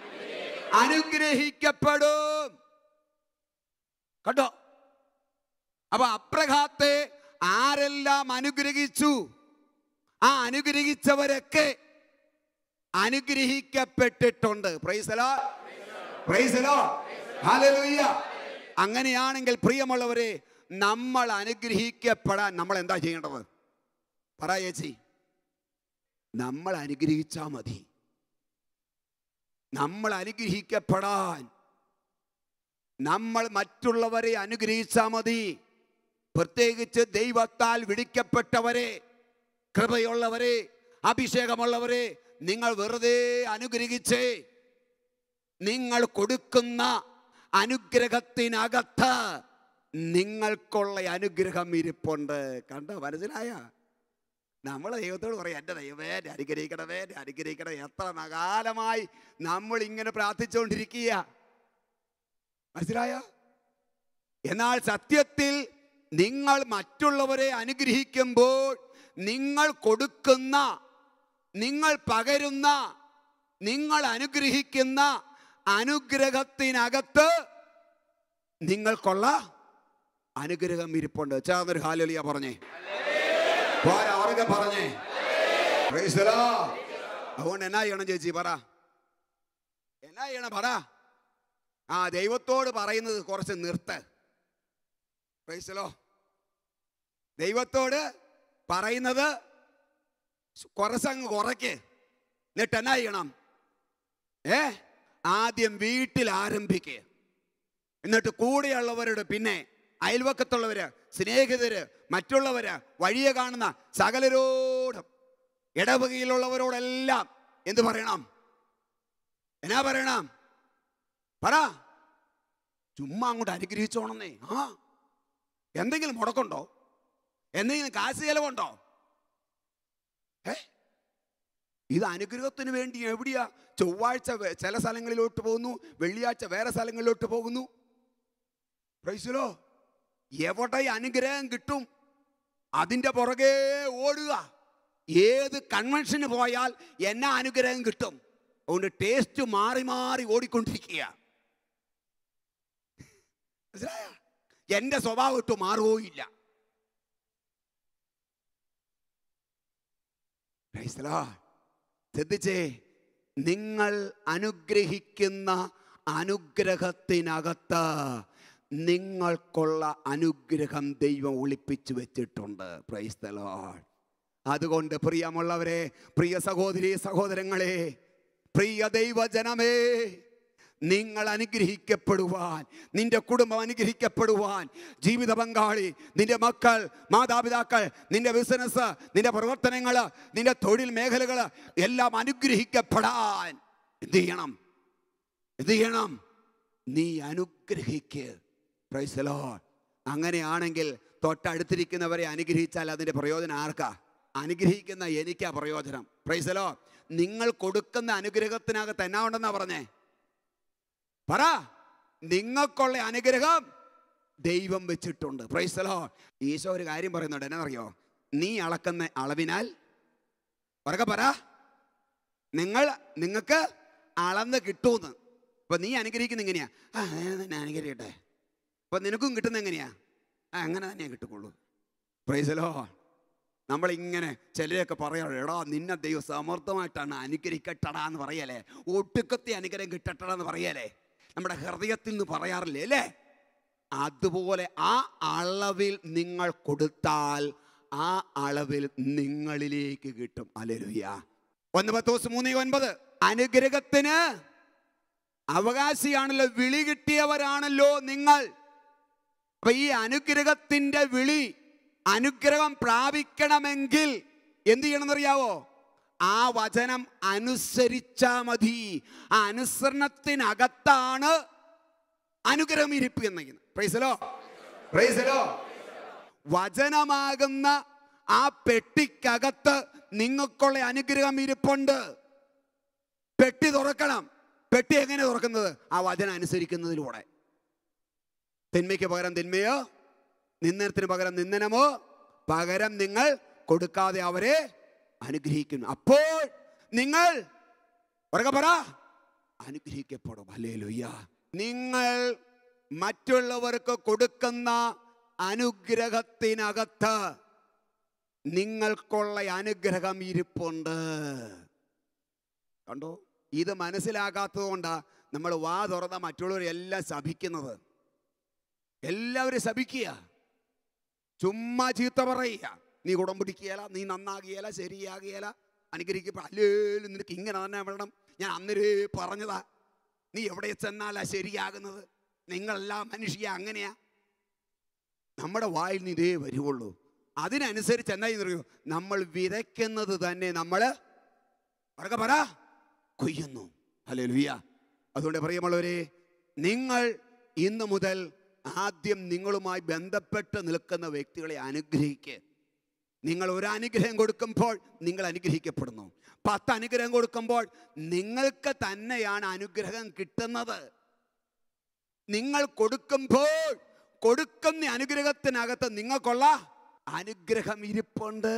അനുഗ്രഹിക്കപ്പെടും കേട്ടോ അപ്പൊ അബ്രഹാത്തെ ആരെല്ലാം അനുഗ്രഹിച്ചു ആ അനുഗ്രഹിച്ചവരൊക്കെ അനുഗ്രഹിക്കപ്പെട്ടിട്ടുണ്ട് പ്രൈസലോ പ്രൈസലോ ഹല്ലേലൂയ അങ്ങനെയാണെങ്കിൽ പ്രിയമുള്ളവരെ നമ്മൾ അനുഗ്രഹിക്കപ്പെടാൻ നമ്മൾ എന്താ ചെയ്യേണ്ടത് പറ ചേച്ചി നമ്മൾ അനുഗ്രഹിച്ചാൽ മതി നമ്മൾ അനുഗ്രഹിക്കപ്പെടാൻ നമ്മൾ മറ്റുള്ളവരെ അനുഗ്രഹിച്ചാൽ മതി പ്രത്യേകിച്ച് ദൈവത്താൽ വിളിക്കപ്പെട്ടവരെ കൃപയുള്ളവരെ അഭിഷേകമുള്ളവരെ നിങ്ങൾ വെറുതെ അനുഗ്രഹിച്ചേ നിങ്ങൾ കൊടുക്കുന്ന അനുഗ്രഹത്തിനകത്ത് നിങ്ങൾക്കുള്ള അനുഗ്രഹം ഇരിപ്പുണ്ട് കണ്ടോ മനസ്സിലായ നമ്മൾ ദൈവത്തോട് പറയും എൻ്റെ ദൈവമേ എന്നെ അനുഗ്രഹിക്കണമേ എന്നെ അനുഗ്രഹിക്കണമേ എത്ര നകാലമായി നമ്മൾ ഇങ്ങനെ പ്രാർത്ഥിച്ചുകൊണ്ടിരിക്കുക മനസ്സിലായ എന്നാൽ സത്യത്തിൽ നിങ്ങൾ മറ്റുള്ളവരെ അനുഗ്രഹിക്കുമ്പോൾ നിങ്ങൾ കൊടുക്കുന്ന നിങ്ങൾ പകരുന്ന നിങ്ങൾ അനുഗ്രഹിക്കുന്ന അനുഗ്രഹത്തിനകത്ത് നിങ്ങൾക്കുള്ള അനുഗ്രഹം ഇരിപ്പുണ്ട് ചേർന്നൊരു ഹാലലിയ പറഞ്ഞേ പോരാ, ഉറക്കെ പറഞ്ഞേ Praise the Lord. അതുകൊണ്ട് എന്നാ ചെയ്യണം ചേച്ചി പറ എന്നാ ചെയ്യണം പറ ആ ദൈവത്തോട് പറയുന്നത് കുറച്ച് നിർത്ത് പ്രൈസലോ ദൈവത്തോട് പറയുന്നത് കുറച്ചങ്ങ് കുറയ്ക്ക് എന്നിട്ട് എന്നാ ചെയ്യണം ഏ ആദ്യം വീട്ടിൽ ആരംഭിക്കുക എന്നിട്ട് കൂടെയുള്ളവരോട് പിന്നെ അയൽവക്കത്തുള്ളവര് സ്നേഹിതര് മറ്റുള്ളവര് വഴിയെ കാണുന്ന സകലരോടും ഇടവകയിലുള്ളവരോടെല്ലാം എന്ത് പറയണം എന്നാ പറയണം പറ ചുമ്മാ അങ്ങോട്ട് അനുഗ്രഹിച്ചോണെന്നേ ആ എന്തെങ്കിലും മുടക്കുണ്ടോ എന്തെങ്കിലും കാശ് ചെലവുണ്ടോ ഏ ഇത് അനുഗ്രഹത്തിന് വേണ്ടി എവിടെയാ ചൊവ്വാഴ്ച വേ- ചില സ്ഥലങ്ങളിലോട്ട് പോകുന്നു വെള്ളിയാഴ്ച വേറെ സ്ഥലങ്ങളിലോട്ട് പോകുന്നു പ്രൈസലോ എവിടെ അനുഗ്രഹം കിട്ടും അതിൻ്റെ പുറകെ ഓടുക ഏത് കൺവെൻഷന് പോയാൽ എന്നാ അനുഗ്രഹം കിട്ടും അതുകൊണ്ട് ടേസ്റ്റ് മാറി മാറി ഓടിക്കൊണ്ടിരിക്കുക മനസ്സിലായോ? എന്റെ സ്വഭാവം ഇട്ട് മാറുകയില്ല Praise the Lord. ശ്രദ്ധിച്ചേ നിങ്ങൾ അനുഗ്രഹിക്കുന്ന അനുഗ്രഹത്തിനകത്ത് നിങ്ങൾക്കുള്ള അനുഗ്രഹം ദൈവം ഒളിപ്പിച്ചു വെച്ചിട്ടുണ്ട് പ്രൈസ് ദ ലോർഡ് അതുകൊണ്ട് പ്രിയമുള്ളവരെ പ്രിയ സഹോദരി സഹോദരങ്ങളെ പ്രിയ ദൈവജനമേ നിങ്ങൾ അനുഗ്രഹിക്കപ്പെടുവാൻ നിന്റെ കുടുംബം അനുഗ്രഹിക്കപ്പെടുവാൻ ജീവിത പങ്കാളി നിന്റെ മക്കൾ മാതാപിതാക്കൾ നിന്റെ ബിസിനസ് നിന്റെ പ്രവർത്തനങ്ങൾ നിന്റെ തൊഴിൽ മേഖലകൾ എല്ലാം അനുഗ്രഹിക്കപ്പെടാൻ എന്ത് ചെയ്യണം എന്ത് ചെയ്യണം നീ അനുഗ്രഹിക്ക് പ്രൈസലോ അങ്ങനെയാണെങ്കിൽ തൊട്ടടുത്തിരിക്കുന്നവരെ അനുഗ്രഹിച്ചാൽ അതിന്റെ പ്രയോജനം ആർക്കാ അനുഗ്രഹിക്കുന്ന എനിക്കാ പ്രയോജനം പ്രൈസലോ നിങ്ങൾ കൊടുക്കുന്ന അനുഗ്രഹത്തിനകത്ത് എന്നാ ഉണ്ടെന്നാ പറഞ്ഞേ പറ നിങ്ങൾക്കുള്ള അനുഗ്രഹം ദൈവം വെച്ചിട്ടുണ്ട് പ്രൈസലോ ഈശോ ഒരു കാര്യം പറയുന്നുണ്ട് എന്നാ അറിയോ നീ അളക്കുന്ന അളവിനാൽ ഉറക്കെ പറ നിങ്ങൾ നിങ്ങൾക്ക് അളന്ന് കിട്ടൂന്ന് അപ്പൊ നീ അനുഗ്രഹിക്കുന്ന എങ്ങനെയാ ആ ഞാൻ തന്നെ അനുഗ്രഹിക്കട്ടെ അപ്പൊ നിനക്കും കിട്ടുന്ന എങ്ങനെയാ ആ അങ്ങനെ തന്നെയാ കിട്ടുള്ളൂ പ്രൈസലോ നമ്മളിങ്ങനെ ചിലരൊക്കെ പറയാറ് എടാ നിന്നെ ദൈവം സമർത്ഥമായിട്ടാണ് അനുഗ്രഹിക്കട്ടടാ എന്ന് പറയലേ ഒട്ടുക്കത്തെ അനുഗ്രഹം കിട്ടട്ടടാ എന്ന് പറയലേ നമ്മുടെ ഹൃദയത്തിൽ നിന്ന് പറയാറില്ലേ അല്ലേ അതുപോലെ ആ അളവിൽ നിങ്ങൾ കൊടുത്താൽ ആ അളവിൽ നിങ്ങളിലേക്ക് കിട്ടും അലലുയ ഒന്ന് പത്ത് ദിവസം മൂന്ന് ഒൻപത് അനുഗ്രഹത്തിന് അവകാശിയാണല്ലോ വിളി കിട്ടിയവരാണല്ലോ നിങ്ങൾ അപ്പൊ ഈ അനുഗ്രഹത്തിന്റെ വിളി അനുഗ്രഹം പ്രാപിക്കണമെങ്കിൽ എന്ത് ചെയ്യണമെന്നറിയാവോ ആ വചനം അനുസരിച്ചാ മതി ആ അനുസരണത്തിനകത്താണ് അനുഗ്രഹം ഇരിപ്പ് എന്ന് പ്രൈസലോ പ്രൈസലോ വചനമാകുന്ന ആ പെട്ടിക്കകത്ത് നിങ്ങൾക്കുള്ള അനുഗ്രഹം ഇരിപ്പുണ്ട് പെട്ടി തുറക്കണം പെട്ടി എങ്ങനെ തുറക്കുന്നത് ആ വചനം അനുസരിക്കുന്നതിലൂടെ തിന്മയ്ക്ക് പകരം തിന്മയോ നിന്ദനത്തിന് പകരം നിന്ദനമോ പകരം നിങ്ങൾ കൊടുക്കാതെ അവരെ അനുഗ്രഹിക്കുന്നു അപ്പോൾ നിങ്ങൾ ഉറക്കെ പറ അനുഗ്രഹിക്കപ്പെടും അല്ലേ നിങ്ങൾ മറ്റുള്ളവർക്ക് കൊടുക്കുന്ന അനുഗ്രഹത്തിനകത്ത് നിങ്ങൾക്കുള്ള അനുഗ്രഹം ഇരിപ്പുണ്ട് കണ്ടോ ഇത് മനസ്സിലാകാത്തത് കൊണ്ടാ നമ്മൾ വാ തുറന്ന മറ്റുള്ളവരെ എല്ലാം ശപിക്കുന്നത് എല്ലാവരും ശപിക്കുക ചുമ്മാ ചീത്ത പറയുക നീ കുടം പിടിക്കുകയല്ല നീ നന്നാകിയല ശരിയാകിയല അനുഗ്രഹിക്കപ്പോ അല്ലേലും നിനക്ക് ഇങ്ങനെ തന്നെ വേണം ഞാൻ അന്നേരേ പറഞ്ഞതാ നീ എവിടെ ചെന്നാലാ ശരിയാകുന്നത് നിങ്ങളെല്ലാം മനുഷ്യ അങ്ങനെയാ നമ്മുടെ വായിൽ നിന്ന് ഇതേ വരുവുള്ളൂ അതിനനുസരിച്ച് എന്താ അറിയോ നമ്മൾ വിതയ്ക്കുന്നത് തന്നെ നമ്മൾ പറക പറ കൊയ്യുന്നു അല്ലേ ലുയ്യ അതുകൊണ്ട് പ്രിയമുള്ളവരെ നിങ്ങൾ ഇന്നു മുതൽ ആദ്യം നിങ്ങളുമായി ബന്ധപ്പെട്ട് നിൽക്കുന്ന വ്യക്തികളെ അനുഗ്രഹിക്കുക നിങ്ങൾ ഒരു അനുഗ്രഹം കൊടുക്കുമ്പോൾ നിങ്ങൾ അനുഗ്രഹിക്കപ്പെടുന്നു പത്ത് അനുഗ്രഹം കൊടുക്കുമ്പോൾ നിങ്ങൾക്ക് തന്നെയാണ് അനുഗ്രഹം കിട്ടുന്നത് നിങ്ങൾ കൊടുക്കുമ്പോൾ കൊടുക്കുന്ന അനുഗ്രഹത്തിനകത്ത് നിങ്ങൾക്കുള്ള അനുഗ്രഹം ഇരിപ്പുണ്ട്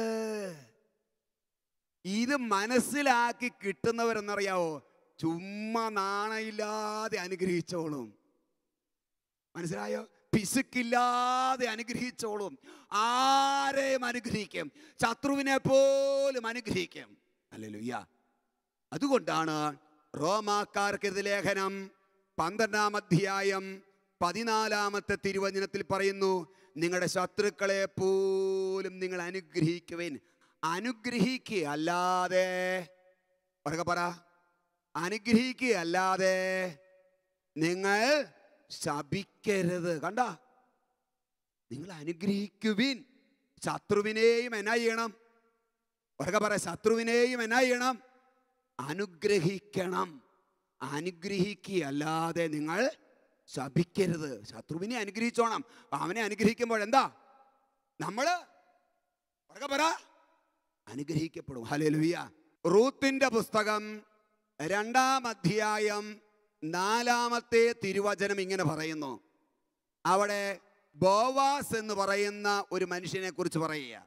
ഇത് മനസ്സിലാക്കി കിട്ടുന്നവരെന്നറിയാവോ ചുമ്മാ നാണയില്ലാതെ അനുഗ്രഹിച്ചോളും മനസ്സിലായോ പിശുക്കില്ലാതെ അനുഗ്രഹിച്ചോളും ആരെയും അനുഗ്രഹിക്കും ശത്രുവിനെ പോലും അനുഗ്രഹിക്കും അല്ലല്ലോ അതുകൊണ്ടാണ് റോമാക്കാർക്കെതിരെ ലേഖനം പന്ത്രണ്ടാം അധ്യായം പതിനാലാമത്തെ തിരുവചനത്തിൽ പറയുന്നു നിങ്ങളുടെ ശത്രുക്കളെ പോലും നിങ്ങൾ അനുഗ്രഹിക്കുവിൻ അനുഗ്രഹിക്കുക അല്ലാതെ പറക പറ അനുഗ്രഹിക്കുക അല്ലാതെ നിങ്ങൾ ശപിക്കരുത് കണ്ട നിങ്ങൾ അനുഗ്രഹിക്കുവിൻ ശത്രുവിനെയും എന്നാ ചെയ്യണം പറക പറ ശത്രുവിനെയും എന്നാ ചെയ്യണം അനുഗ്രഹിക്കണം അനുഗ്രഹിക്കുക അല്ലാതെ നിങ്ങൾ ശപിക്കരുത് ശത്രുവിനെ അനുഗ്രഹിച്ചോണം അവനെ അനുഗ്രഹിക്കുമ്പോൾ എന്താ നമ്മള് പറക പറ അനുഗ്രഹിക്കപ്പെടും ഹലേലുയ്യ റൂത്തിന്റെ പുസ്തകം രണ്ടാം അധ്യായം നാലാമത്തെ തിരുവചനം ഇങ്ങനെ പറയുന്നു അവിടെ ബോവാസ് എന്ന് പറയുന്ന ഒരു മനുഷ്യനെ കുറിച്ച് പറയുക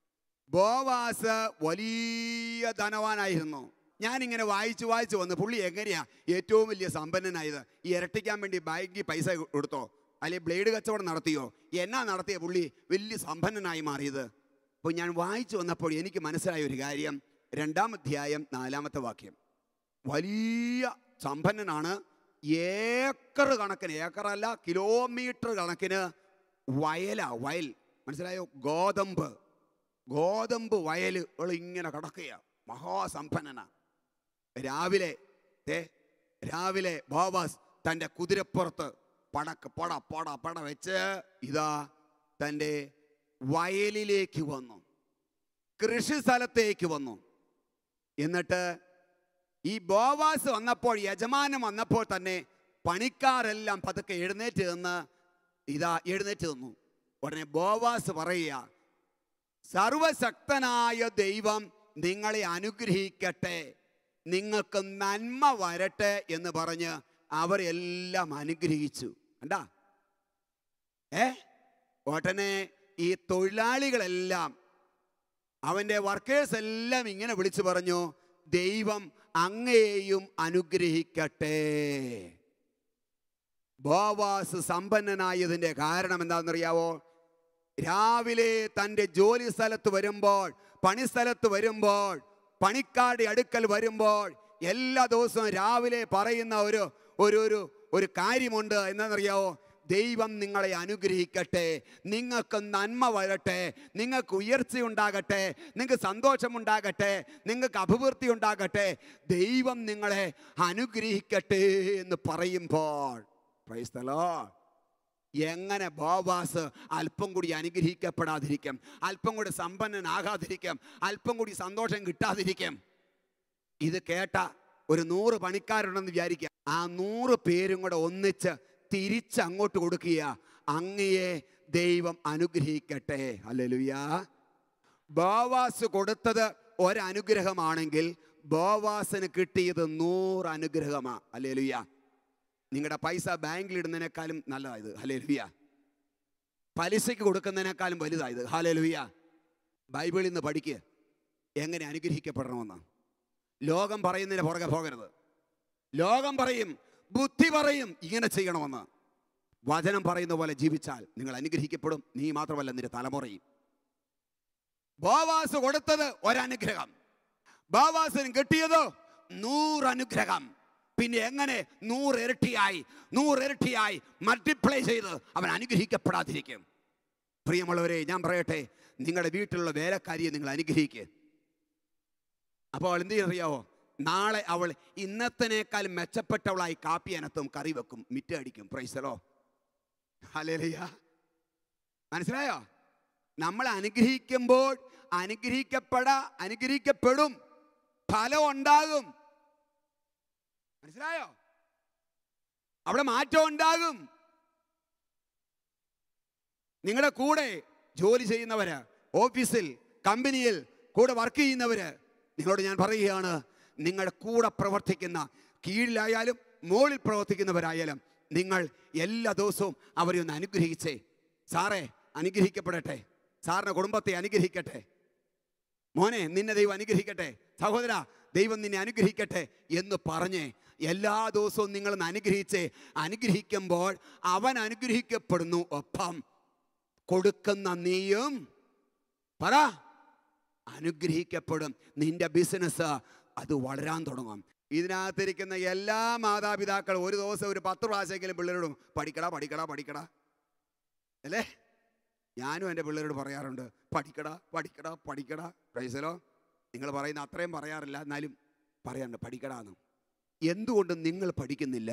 ബോവാസ് വലിയ ധനവാനായിരുന്നു ഞാനിങ്ങനെ വായിച്ച് വായിച്ച് വന്ന് പുള്ളി എങ്ങനെയാ ഏറ്റവും വലിയ സമ്പന്നനായത് ഈ ഇരട്ടിക്കാൻ വേണ്ടി ബാങ്കിൽ പൈസ കൊടുത്തോ അല്ലെങ്കിൽ ബ്ലേഡ് കച്ചവടം നടത്തിയോ എന്നാ നടത്തിയ പുള്ളി വലിയ സമ്പന്നനായി മാറിയത് അപ്പോൾ ഞാൻ വായിച്ചു വന്നപ്പോൾ എനിക്ക് മനസ്സിലായ ഒരു കാര്യം രണ്ടാം അധ്യായം നാലാമത്തെ വാക്യം വലിയ സമ്പന്നനാണ് ഏക്കർ കണക്കിന് ഏക്കറല്ല കിലോമീറ്റർ കണക്കിന് വയലാ വയൽ മനസ്സിലായോ ഗോതമ്പ് ഗോതമ്പ് വയൽ ഇങ്ങനെ കിടക്കുക മഹാസമ്പന്നന രാവിലെ ദേ രാവിലെ ബോവാസ് തൻ്റെ കുതിരപ്പുറത്ത് പടക്ക് പട പട പട വെച്ച് ഇതാ തൻ്റെ വയലിലേക്ക് വന്നു കൃഷി സ്ഥലത്തേക്ക് വന്നു എന്നിട്ട് ഈ ബോവാസ് വന്നപ്പോൾ യജമാനം വന്നപ്പോൾ തന്നെ പണിക്കാരെല്ലാം പതുക്കെ എഴുന്നേറ്റ് നിന്ന് ഇതാ എഴുന്നേറ്റ് നിന്നു ഉടനെ ബോവാസ് പറയുക സർവശക്തനായ ദൈവം നിങ്ങളെ അനുഗ്രഹിക്കട്ടെ നിങ്ങൾക്ക് നന്മ വരട്ടെ എന്ന് പറഞ്ഞ് അവരെല്ലാം അനുഗ്രഹിച്ചു കണ്ടാ ഏ ഉടനെ ഈ തൊഴിലാളികളെല്ലാം അവൻ്റെ വർക്കേഴ്സ് എല്ലാം ഇങ്ങനെ വിളിച്ചു പറഞ്ഞു ദൈവം അങ്ങയെയും അനുഗ്രഹിക്കട്ടെ ബോവാസ് സമ്പന്നനായതിൻ്റെ കാരണം എന്താണെന്നറിയാവോ രാവിലെ തൻ്റെ ജോലി സ്ഥലത്ത് വരുമ്പോൾ പണിസ്ഥലത്ത് വരുമ്പോൾ പണിക്കാരുടെ അടുക്കൽ വരുമ്പോൾ എല്ലാ ദിവസവും രാവിലെ പറയുന്ന ഒരു ഒരു ഒരു ഒരു കാര്യമുണ്ട് എന്താണെന്നറിയാവോ ദൈവം നിങ്ങളെ അനുഗ്രഹിക്കട്ടെ നിങ്ങൾക്ക് നന്മ വരട്ടെ നിങ്ങൾക്ക് ഉയർച്ചയുണ്ടാകട്ടെ നിങ്ങൾക്ക് സന്തോഷമുണ്ടാകട്ടെ നിങ്ങൾക്ക് അഭിവൃദ്ധി ഉണ്ടാകട്ടെ ദൈവം നിങ്ങളെ അനുഗ്രഹിക്കട്ടെ എന്ന് പറയുമ്പോൾ പ്രൈസ് the Lord. എങ്ങനെ ബോവാസ് അല്പം കൂടി അനുഗ്രഹിക്കപ്പെടാതിരിക്കും അല്പം കൂടി സമ്പന്നനാകാതിരിക്കും അല്പം കൂടി സന്തോഷം കിട്ടാതിരിക്കും ഇത് കേട്ട ഒരു നൂറ് പണിക്കാരുണ്ടെന്ന് വിചാരിക്കുക ആ നൂറ് പേരും കൂടെ ഒന്നിച്ച് തിരിച്ച് അങ്ങോട്ട് കൊടുക്കുക അങ്ങയെ ദൈവം അനുഗ്രഹിക്കട്ടെ അല്ലേലുയാ ബോവാസ് കൊടുത്തത് ഒരനുഗ്രഹമാണെങ്കിൽ ബോവാസിന് കിട്ടിയത് നൂറ് അനുഗ്രഹമാ അല്ലേലുയ നിങ്ങളുടെ പൈസ ബാങ്കിൽ ഇടുന്നതിനേക്കാളും നല്ലതായത് ഹലേലുയ പലിശയ്ക്ക് കൊടുക്കുന്നതിനേക്കാളും വലുതായത് ഹാലേലുയ ബൈബിളിൽ നിന്ന് പഠിക്കുക എങ്ങനെ അനുഗ്രഹിക്കപ്പെടണമെന്ന് ലോകം പറയുന്നതിന് പുറകെ പോകരുത് ലോകം പറയും ബുദ്ധി പറയും ഇങ്ങനെ ചെയ്യണമെന്ന് വചനം പറയുന്ന പോലെ ജീവിച്ചാൽ നിങ്ങൾ അനുഗ്രഹിക്കപ്പെടും നീ മാത്രമല്ല നിന്റെ തലമുറയും ബോവാസ് കൊടുത്തത് ഒരനുഗ്രഹം ബോവാസിന് കിട്ടിയത് നൂറനുഗ്രഹം പിന്നെ എങ്ങനെ നൂറിരട്ടിയായി നൂറിരട്ടിയായി മൾട്ടിപ്ലൈ ചെയ്ത് അവൻ അനുഗ്രഹിക്കപ്പെടാതിരിക്കും പ്രിയമുള്ളവരെ ഞാൻ പറയട്ടെ നിങ്ങളുടെ വീട്ടിലുള്ള വേലക്കാരിയെ നിങ്ങൾ അനുഗ്രഹിക്കുക അപ്പോൾ എന്ത് അറിയാവോ നാളെ അവൾ ഇന്നത്തിനേക്കാൾ മെച്ചപ്പെട്ടവളായി കാപ്പി അനത്തും കറി വെക്കും മിറ്റടിക്കും പ്രൈസലോ ഹലേലിയ മനസ്സിലായോ നമ്മൾ അനുഗ്രഹിക്കുമ്പോൾ അനുഗ്രഹിക്കപ്പെടാ അനുഗ്രഹിക്കപ്പെടും ഫലം ഉണ്ടാകും മനസ്സിലായോ അവിടെ മാറ്റം ഉണ്ടാകും നിങ്ങളുടെ കൂടെ ജോലി ചെയ്യുന്നവര് ഓഫീസിൽ കമ്പനിയിൽ കൂടെ വർക്ക് ചെയ്യുന്നവര് നിങ്ങളോട് ഞാൻ പറയുകയാണ് നിങ്ങളുടെ കൂടെ പ്രവർത്തിക്കുന്ന കീഴിലായാലും മുകളിൽ പ്രവർത്തിക്കുന്നവരായാലും നിങ്ങൾ എല്ലാ ദിവസവും അവരെ ഒന്ന് അനുഗ്രഹിച്ചേ സാറേ അനുഗ്രഹിക്കപ്പെടട്ടെ സാറിന്റെ കുടുംബത്തെ അനുഗ്രഹിക്കട്ടെ മോനെ നിന്നെ ദൈവം അനുഗ്രഹിക്കട്ടെ സഹോദര ദൈവം നിന്നെ അനുഗ്രഹിക്കട്ടെ എന്ന് പറഞ്ഞ് എല്ലാ ദിവസവും നിങ്ങൾ അനുഗ്രഹിച്ച് അനുഗ്രഹിക്കുമ്പോൾ അവൻ അനുഗ്രഹിക്കപ്പെടുന്നു ഒപ്പം കൊടുക്കുന്ന നീയും പറ അനുഗ്രഹിക്കപ്പെടും നിന്റെ ബിസിനസ് അത് വളരാൻ തുടങ്ങും ഇതിനകത്തിരിക്കുന്ന എല്ലാ മാതാപിതാക്കളും ഒരു ദിവസം ഒരു പത്ത് പ്രാവശ്യമെങ്കിലും പിള്ളേരോടും പഠിക്കടാ പഠിക്കടാ പഠിക്കടാ അല്ലേ ഞാനും എൻ്റെ പിള്ളേരോട് പറയാറുണ്ട് പഠിക്കടാ പഠിക്കടാ പഠിക്കടാ പ്രൈസലോ നിങ്ങൾ പറയുന്ന അത്രയും പറയാറില്ല എന്നാലും പറയാറുണ്ട് പഠിക്കടാന്ന് എന്തുകൊണ്ട് നിങ്ങൾ പഠിക്കുന്നില്ല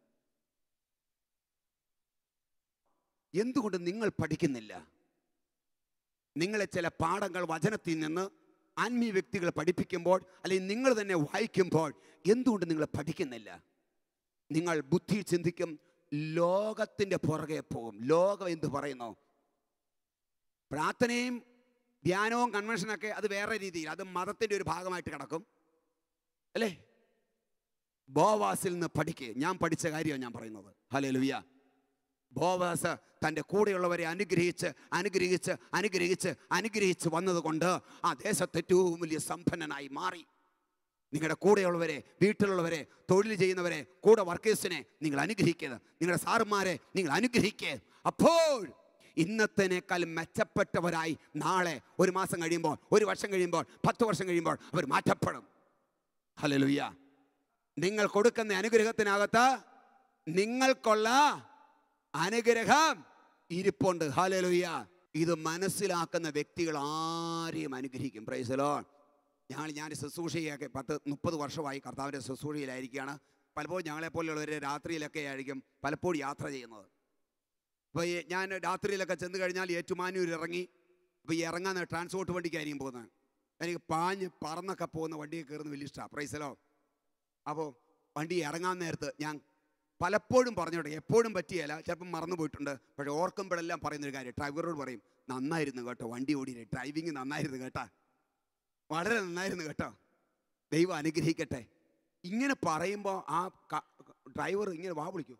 എന്തുകൊണ്ട് നിങ്ങൾ പഠിക്കുന്നില്ല നിങ്ങളെ ചില പാഠങ്ങൾ വചനത്തിൽ നിന്ന് ആത്മീയ വ്യക്തികൾ പഠിപ്പിക്കുമ്പോൾ അല്ലെങ്കിൽ നിങ്ങൾ തന്നെ വായിക്കുമ്പോൾ എന്തുകൊണ്ട് നിങ്ങൾ പഠിക്കുന്നില്ല നിങ്ങൾ ബുദ്ധി ചിന്തിക്കും ലോകത്തിൻ്റെ പുറകെ പോകും ലോകം എന്ത് പറയുന്നു പ്രാർത്ഥനയും ധ്യാനവും കൺവെൻഷനൊക്കെ അത് വേറെ രീതിയിൽ അത് മതത്തിൻ്റെ ഒരു ഭാഗമായിട്ട് കിടക്കും അല്ലേ ബോവാസിൽ നിന്ന് പഠിക്കുക ഞാൻ പഠിച്ച കാര്യമാണ് ഞാൻ പറയുന്നത് ഹലേ ലുവിയ ബോവാസ് തൻ്റെ കൂടെയുള്ളവരെ അനുഗ്രഹിച്ച് അനുഗ്രഹിച്ച് അനുഗ്രഹിച്ച് അനുഗ്രഹിച്ച് വന്നതുകൊണ്ട് ആ ദേശത്ത് ഏറ്റവും വലിയ സമ്പന്നനായി മാറി നിങ്ങളുടെ കൂടെയുള്ളവരെ വീട്ടിലുള്ളവരെ തൊഴിൽ ചെയ്യുന്നവരെ കൂടെ വർക്കേഴ്സിനെ നിങ്ങൾ അനുഗ്രഹിക്കുക നിങ്ങളുടെ സാറുമാരെ നിങ്ങൾ അനുഗ്രഹിക്കുക അപ്പോൾ ഇന്നത്തേനേക്കാൾ മെച്ചപ്പെട്ടവരായി നാളെ ഒരു മാസം കഴിയുമ്പോൾ ഒരു വർഷം കഴിയുമ്പോൾ പത്ത് വർഷം കഴിയുമ്പോൾ അവർ മാറ്റപ്പെടും ഹലലുയ്യ നിങ്ങൾ കൊടുക്കുന്ന അനുഗ്രഹത്തിനകത്ത് നിങ്ങൾക്കുള്ള അനുഗ്രഹം ഇരിപ്പുണ്ട് ഹാലലുയ്യ ഇത് മനസ്സിലാക്കുന്ന വ്യക്തികൾ ആരെയും അനുഗ്രഹിക്കും പ്രൈസലോ ഞങ്ങൾ ഞാൻ ശുശ്രൂഷയൊക്കെ പത്ത് മുപ്പത് വർഷമായി കർത്താവിൻ്റെ ശുശ്രൂഷയിലായിരിക്കുകയാണ് പലപ്പോഴും ഞങ്ങളെപ്പോലുള്ളവർ രാത്രിയിലൊക്കെ ആയിരിക്കും പലപ്പോഴും യാത്ര ചെയ്യുന്നത് അപ്പോൾ ഈ ഞാൻ രാത്രിയിലൊക്കെ ചെന്ന് കഴിഞ്ഞാൽ ഏറ്റുമാനൂർ ഇറങ്ങി അപ്പോൾ ഈ ഇറങ്ങാൻ ട്രാൻസ്പോർട്ട് വണ്ടിക്കായിരിക്കും പോകുന്നത് എനിക്ക് പാഞ്ഞ് പറന്നൊക്കെ പോകുന്ന വണ്ടിയിൽ കയറുന്ന വലിയ ഇഷ്ടമാണ് പ്രൈസലോ അപ്പോൾ വണ്ടി ഇറങ്ങാൻ നേരത്ത് ഞാൻ പലപ്പോഴും പറഞ്ഞോട്ടെ എപ്പോഴും പറ്റിയല്ല ചിലപ്പം മറന്നു പോയിട്ടുണ്ട് പക്ഷെ ഓർക്കുമ്പോഴെല്ലാം പറയുന്നൊരു കാര്യം ഡ്രൈവറോട് പറയും നന്നായിരുന്നു കേട്ടോ വണ്ടി ഓടിയില്ലേ ഡ്രൈവിങ് നന്നായിരുന്നു കേട്ടാ വളരെ നന്നായിരുന്നു കേട്ടോ ദൈവം അനുഗ്രഹിക്കട്ടെ ഇങ്ങനെ പറയുമ്പോൾ ആ ഡ്രൈവർ ഇങ്ങനെ വാ വിളിക്കൂ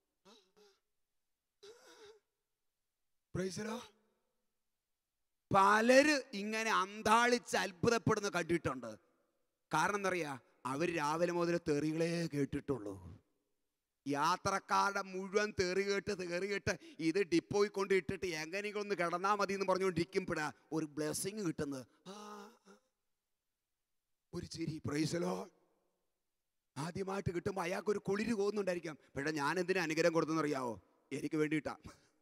പ്രൈസലോ പലര് ഇങ്ങനെ അന്താളിച്ച് അത്ഭുതപ്പെടുന്ന കണ്ടിട്ടുണ്ട് കാരണം എന്താ പറയാ അവർ രാവിലെ മുതൽ തെറികളെ കേട്ടിട്ടുള്ളൂ യാത്രക്കാരുടെ മുഴുവൻ തെറി കേട്ട് തെറി കേട്ട് ഇത് ഡിപ്പോയിൽ കൊണ്ട് ഇട്ടിട്ട് എങ്ങനെയെങ്കിലും ഒന്ന് കിടന്നാൽ മതി എന്ന് പറഞ്ഞുകൊണ്ടിരിക്കുമ്പോഴാ ഒരു ബ്ലെസ്സിങ് കിട്ടുന്നത് ആ, ആ. ഒരു ചിരി പ്രൈസലോ ആദ്യമായിട്ട് കിട്ടുമ്പോൾ അയാൾക്ക് ഒരു കുളിര് പോകുന്നുണ്ടായിരിക്കാം പക്ഷേ ഞാൻ എന്തിനാ അനുഗ്രഹം കൊടുത്തെന്ന് അറിയാവോ എനിക്ക് വേണ്ടിയിട്ടാ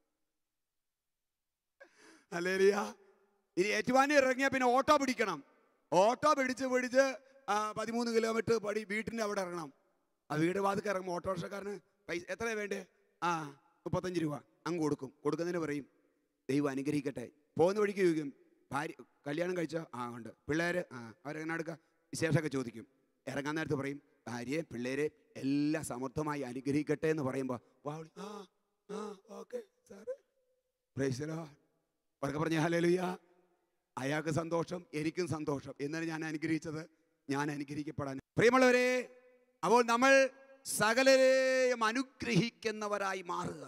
അല്ലേലിയ ഇനി ഏറ്റുമാനി ഇറങ്ങിയാൽ പിന്നെ ഓട്ടോ പിടിക്കണം ഓട്ടോ പിടിച്ച് പിടിച്ച് ആ, പതിമൂന്ന് കിലോമീറ്റർ പടി വീട്ടിൻ്റെ അവിടെ ഇറങ്ങണം ആ വീട് വാതിക്ക് ഇറങ്ങും ഓട്ടോറിക്ഷക്കാരന് പൈസ എത്രയാ വേണ്ടേ ആ മുപ്പത്തഞ്ച് രൂപ അങ്ങ് കൊടുക്കും കൊടുക്കുന്നതിന് പറയും ദൈവം അനുഗ്രഹിക്കട്ടെ പോകുന്ന വഴിക്ക് ചോദിക്കും ഭാര്യ കല്യാണം കഴിച്ചോ ആ ഉണ്ട് പിള്ളേര് ആ അവരെങ്ങനെ എടുക്കുക വിശേഷമൊക്കെ ചോദിക്കും ഇറങ്ങാൻ നേരത്ത് പറയും ഭാര്യയെ പിള്ളേരെ എല്ലാം സമൃദ്ധമായി അനുഗ്രഹിക്കട്ടെ എന്ന് പറയുമ്പോൾ വാവളി ആ ആ ഓക്കെ സാറ് പ്രൈസലോ ഉറക്കെ പറഞ്ഞ ഹലേലുയ്യ അയാൾക്ക് സന്തോഷം എനിക്കും സന്തോഷം എന്നാണ് ഞാൻ അനുഗ്രഹിച്ചത് ഞാൻ അനുഗ്രഹിക്കപ്പെടാൻ പ്രിയമുള്ളവരെ അപ്പോൾ നമ്മൾ സകലരെയും അനുഗ്രഹിക്കുന്നവരായി മാറുക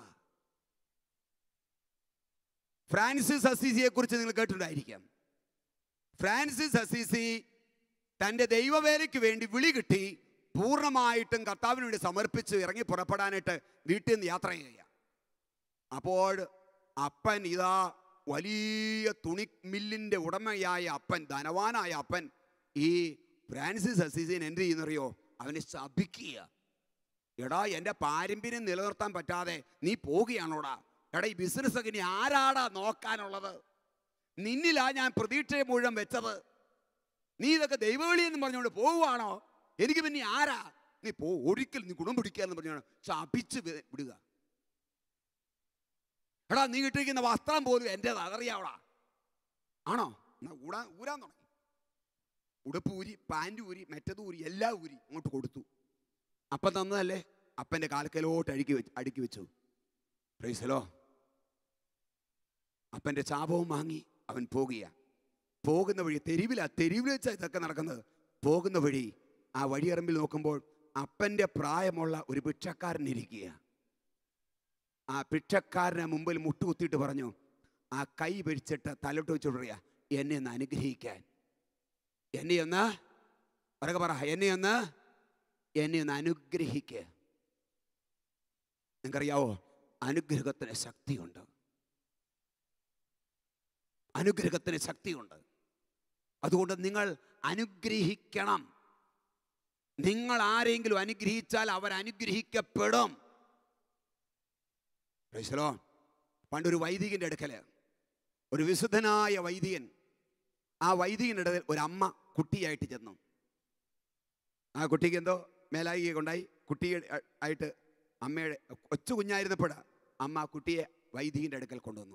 ഫ്രാൻസിസ് അസീസിയെ കുറിച്ച് നിങ്ങൾ കേട്ടിട്ടുണ്ടായിരിക്കാം ഫ്രാൻസിസ് അസീസി തൻ്റെ ദൈവവേലയ്ക്ക് വേണ്ടി വിളി കിട്ടി പൂർണ്ണമായിട്ടും കർത്താവിന് വേണ്ടി സമർപ്പിച്ച് ഇറങ്ങി പുറപ്പെടാനായിട്ട് വീട്ടിൽ നിന്ന് യാത്ര ചെയ്യുക അപ്പോൾ അപ്പൻ ഇതാ വലിയ തുണി മില്ലിൻ്റെ ഉടമയായ അപ്പൻ ധനവാനായ അപ്പൻ ഈ ഫ്രാൻസിസ് അസീസിനെ എന്ത് ചെയ്യുന്നറിയോ അവനെ ശപിക്കുക എടാ എൻ്റെ പാരമ്പര്യം നിലനിർത്താൻ പറ്റാതെ നീ പോകുകയാണോടാ എടാ ഈ ബിസിനസ് ഒക്കെ ഇനി ആരാടാ നോക്കാനുള്ളത് നിന്നിലാ ഞാൻ പ്രതീക്ഷയെ മുഴുവൻ വെച്ചത് നീ ഇതൊക്കെ ദൈവവിളി എന്ന് പറഞ്ഞുകൊണ്ട് പോവുകയാണോ എനിക്ക് പിന്നെ ആരാ നീ പോ ഒരിക്കൽ നീ ഗുണം പിടിക്കുക എന്ന് പറഞ്ഞാണ് ശപിച്ച് വി- വിടുക എടാ നീ ഇട്ടിരിക്കുന്ന വസ്ത്രം പോലും എൻ്റെത് അതറിയാവടാ ആണോ എന്നാ ഊടാൻ ഊരാൻ തുടങ്ങി ഉടുപ്പ് ഊരി പാൻറ് ഊരി മറ്റത് ഊരി എല്ലാം ഊരി അങ്ങോട്ട് കൊടുത്തു അപ്പം തന്നതല്ലേ അപ്പൻ്റെ കാൽക്കലോട്ട് അടുക്കി വെച്ച് അടുക്കി വെച്ചു പ്രൈസലോ അപ്പൻ്റെ ചാപവും വാങ്ങി അവൻ പോകുക പോകുന്ന വഴി തെരുവിലാ തെരുവിൽ വെച്ചാൽ ഇതൊക്കെ നടക്കുന്നത് പോകുന്ന വഴി ആ വഴിയറമ്പിൽ നോക്കുമ്പോൾ അപ്പൻ്റെ പ്രായമുള്ള ഒരു ഭിക്ഷക്കാരൻ ഇരിക്കുക ആ ഭിക്ഷക്കാരനെ മുമ്പിൽ മുട്ടുകുത്തിയിട്ട് പറഞ്ഞു ആ കൈ പിടിച്ചിട്ട് തലോട്ട് വെച്ച് പറയാ എന്നെ ഒന്ന് അനുഗ്രഹിക്കാൻ എന്നെ ഒന്ന് പറക പറ എന്നെ ഒന്ന് എന്നെ ഒന്ന് അനുഗ്രഹിക്കുക നിങ്ങൾക്കറിയാവോ അനുഗ്രഹത്തിന് ശക്തിയുണ്ട് അനുഗ്രഹത്തിന് ശക്തിയുണ്ട് അതുകൊണ്ട് നിങ്ങൾ അനുഗ്രഹിക്കണം നിങ്ങൾ ആരെങ്കിലും അനുഗ്രഹിച്ചാൽ അവർ അനുഗ്രഹിക്കപ്പെടും പ്രൈസലോ പണ്ടൊരു വൈദികന്റെ അടുക്കല് ഒരു വിശുദ്ധനായ വൈദികൻ ആ വൈദികൻ്റെ ഇടയിൽ ഒരു അമ്മ കുട്ടിയായിട്ട് ചെന്നു ആ കുട്ടിക്ക് എന്തോ മേലായികയെ കൊണ്ടായി കുട്ടിയെ ആ- ആയിട്ട് അമ്മയുടെ കൊച്ചു കുഞ്ഞായിരുന്നപ്പോഴാ അമ്മ ആ കുട്ടിയെ വൈദികന്റെ അടുക്കൽ കൊണ്ടുവന്നു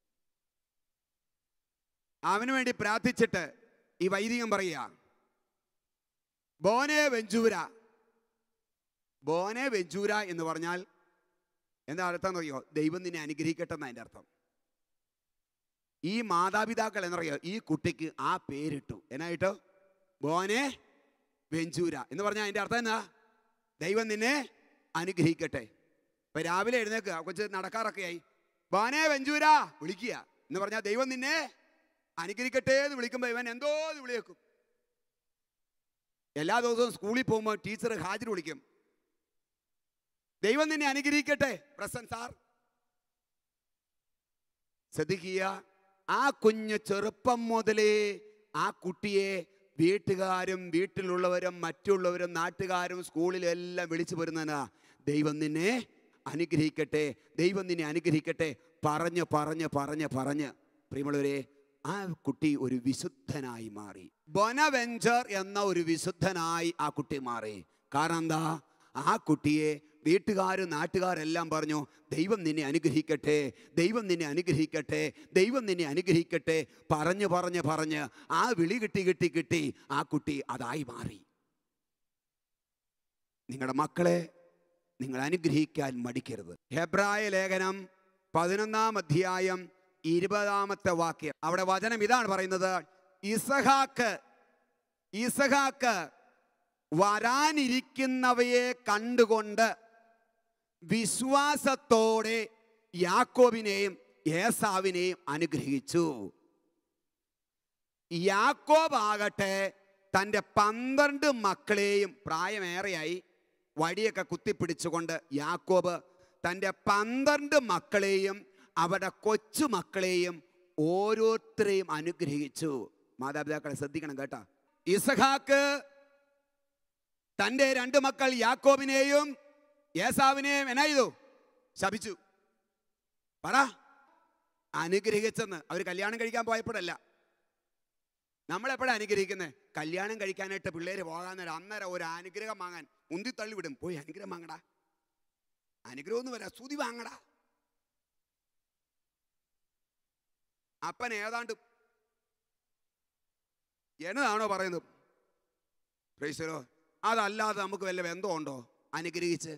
അവന് വേണ്ടി പ്രാർത്ഥിച്ചിട്ട് ഈ വൈദികൻ പറയുക ബോനെ വെഞ്ചൂര ബോനെ വെഞ്ചൂര എന്ന് പറഞ്ഞാൽ എന്താ അർത്ഥം എന്നറിയോ ദൈവം നിന്നെ അനുഗ്രഹിക്കട്ടെ എന്നാ അതിൻ്റെ അർത്ഥം ഈ മാതാപിതാക്കൾ എന്നറിയോ ഈ കുട്ടിക്ക് ആ പേരിട്ടു എന്നായിട്ടോ ബോനെ വെഞ്ചൂര എന്ന് പറഞ്ഞാൽ അതിൻ്റെ അർത്ഥം എന്നാ ദൈവം നിന്നെ അനുഗ്രഹിക്കട്ടെ ഇപ്പൊ രാവിലെ എഴുന്നേക്കുക കൊച്ച് നടക്കാറൊക്കെ ആയി ബോനെ വെഞ്ചൂര വിളിക്കുക എന്ന് പറഞ്ഞാൽ ദൈവം നിന്നെ അനുഗ്രഹിക്കട്ടെ എന്ന് വിളിക്കുമ്പോൾ ഇവൻ എന്തോ എന്ന് വിളിയേക്കും എല്ലാ ദിവസവും സ്കൂളിൽ പോകുമ്പോൾ ടീച്ചർ ഹാജർ വിളിക്കും ദൈവം നിന്നെ അനുഗ്രഹിക്കട്ടെ പ്രസൻ സാർ ശ്രദ്ധിക്കുക ആ കുഞ്ഞ് ചെറുപ്പം മുതലേ ആ കുട്ടിയെ വീട്ടുകാരും വീട്ടിലുള്ളവരും മറ്റുള്ളവരും നാട്ടുകാരും സ്കൂളിലും എല്ലാം വിളിച്ചു വരുന്നതിനാ ദൈവം നിന്നെ അനുഗ്രഹിക്കട്ടെ ദൈവം നിന്നെ അനുഗ്രഹിക്കട്ടെ പറഞ്ഞ് പറഞ്ഞ് പറഞ്ഞ് പറഞ്ഞ് പ്രിയമുള്ളവരെ ആ കുട്ടി ഒരു വിശുദ്ധനായി മാറി ബൊനവെഞ്ചർ എന്ന ഒരു വിശുദ്ധനായി ആ കുട്ടി മാറി കാരണം എന്താ ആ കുട്ടിയെ വീട്ടുകാരും നാട്ടുകാരെല്ലാം പറഞ്ഞു ദൈവം നിന്നെ അനുഗ്രഹിക്കട്ടെ ദൈവം നിന്നെ അനുഗ്രഹിക്കട്ടെ ദൈവം നിന്നെ അനുഗ്രഹിക്കട്ടെ പറഞ്ഞ് പറഞ്ഞ് പറഞ്ഞ് ആ വിളി കിട്ടി കിട്ടി കിട്ടി ആ കുട്ടി അതായി മാറി നിങ്ങളുടെ മക്കളെ നിങ്ങൾ അനുഗ്രഹിക്കാൻ മടിക്കരുത് ഹെബ്രായ ലേഖനം പതിനൊന്നാം അധ്യായം ഇരുപതാമത്തെ വാക്യം അവിടെ വചനം ഇതാണ് പറയുന്നത് ഇസഹാക്ക് ഇസഹാക്ക് വരാനിരിക്കുന്നവയെ കണ്ടുകൊണ്ട് വിശ്വാസത്തോടെ യാക്കോബിനെയും ഏസാവിനെയും അനുഗ്രഹിച്ചു യാക്കോബ് ആകട്ടെ തൻ്റെ പന്ത്രണ്ട് മക്കളെയും പ്രായമേറെയായി വടിയൊക്കെ കുത്തിപ്പിടിച്ചുകൊണ്ട് യാക്കോബ് തൻ്റെ പന്ത്രണ്ട് മക്കളെയും അവരുടെ കൊച്ചു മക്കളെയും ഓരോരുത്തരെയും അനുഗ്രഹിച്ചു മാതാപിതാക്കളെ ശ്രദ്ധിക്കണം കേട്ടോ ഇസഹാക്ക് തൻ്റെ രണ്ട് മക്കൾ യാക്കോബിനെയും യേസാവിനെയും എന്നാ ചെയ്തു ശപിച്ചു പറ അനുഗ്രഹിച്ചെന്ന് അവർ കല്യാണം കഴിക്കാൻ പോയപ്പോഴല്ല നമ്മളെപ്പോഴാണ് അനുഗ്രഹിക്കുന്നത് കല്യാണം കഴിക്കാനായിട്ട് പിള്ളേര് പോകാൻ നേരം അന്നേരം ഒരു അനുഗ്രഹം വാങ്ങാൻ ഉന്തി തള്ളി വിടും പോയി അനുഗ്രഹം വാങ്ങടാ അനുഗ്രഹം എന്ന് വരാ സ്തുതി വാങ്ങടാ അപ്പൻ ഏതാണ്ട് എന്നതാണോ പറയുന്നത് പ്രൈസലോ അതല്ലാതെ നമുക്ക് വല്ല ബന്ധമുണ്ടോ അനുഗ്രഹിച്ച്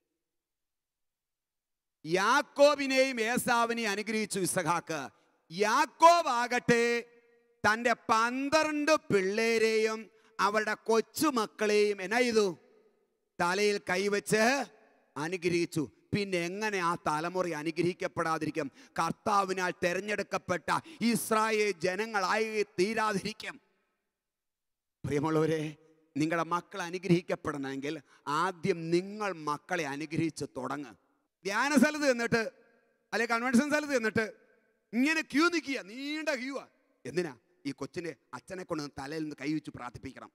യാക്കോബിനെയും ഏസാവിനെയും അനുഗ്രഹിച്ചു ഇസഹാക്ക് യാക്കോബ് ആകട്ടെ തൻ്റെ പന്ത്രണ്ട് പിള്ളേരെയും അവരുടെ കൊച്ചുമക്കളെയും എന്നാ ചെയ്തു തലയിൽ കൈവച്ച് അനുഗ്രഹിച്ചു പിന്നെ എങ്ങനെ ആ തലമുറ അനുഗ്രഹിക്കപ്പെടാതിരിക്കും കർത്താവിനാൽ തെരഞ്ഞെടുക്കപ്പെട്ട ഇസ്രായേൽ ജനങ്ങളായി തീരാതിരിക്കും പ്രിയമുള്ളവരെ നിങ്ങളുടെ മക്കൾ അനുഗ്രഹിക്കപ്പെടണമെങ്കിൽ ആദ്യം നിങ്ങൾ മക്കളെ അനുഗ്രഹിച്ച് തുടങ്ങ് ധ്യാന സ്ഥലത്ത് നിന്നിട്ട് അല്ലെ കൺവെൻഷൻ സ്ഥലത്ത് നിന്നിട്ട് ഇങ്ങനെ ക്യൂ നിൽക്കുക നീണ്ട ക്യൂ ആ എന്തിനാ ഈ കൊച്ചിന്റെ അച്ഛനെ കൊണ്ട് തലയിൽ നിന്ന് കൈ വെച്ച് പ്രാർത്ഥിപ്പിക്കണം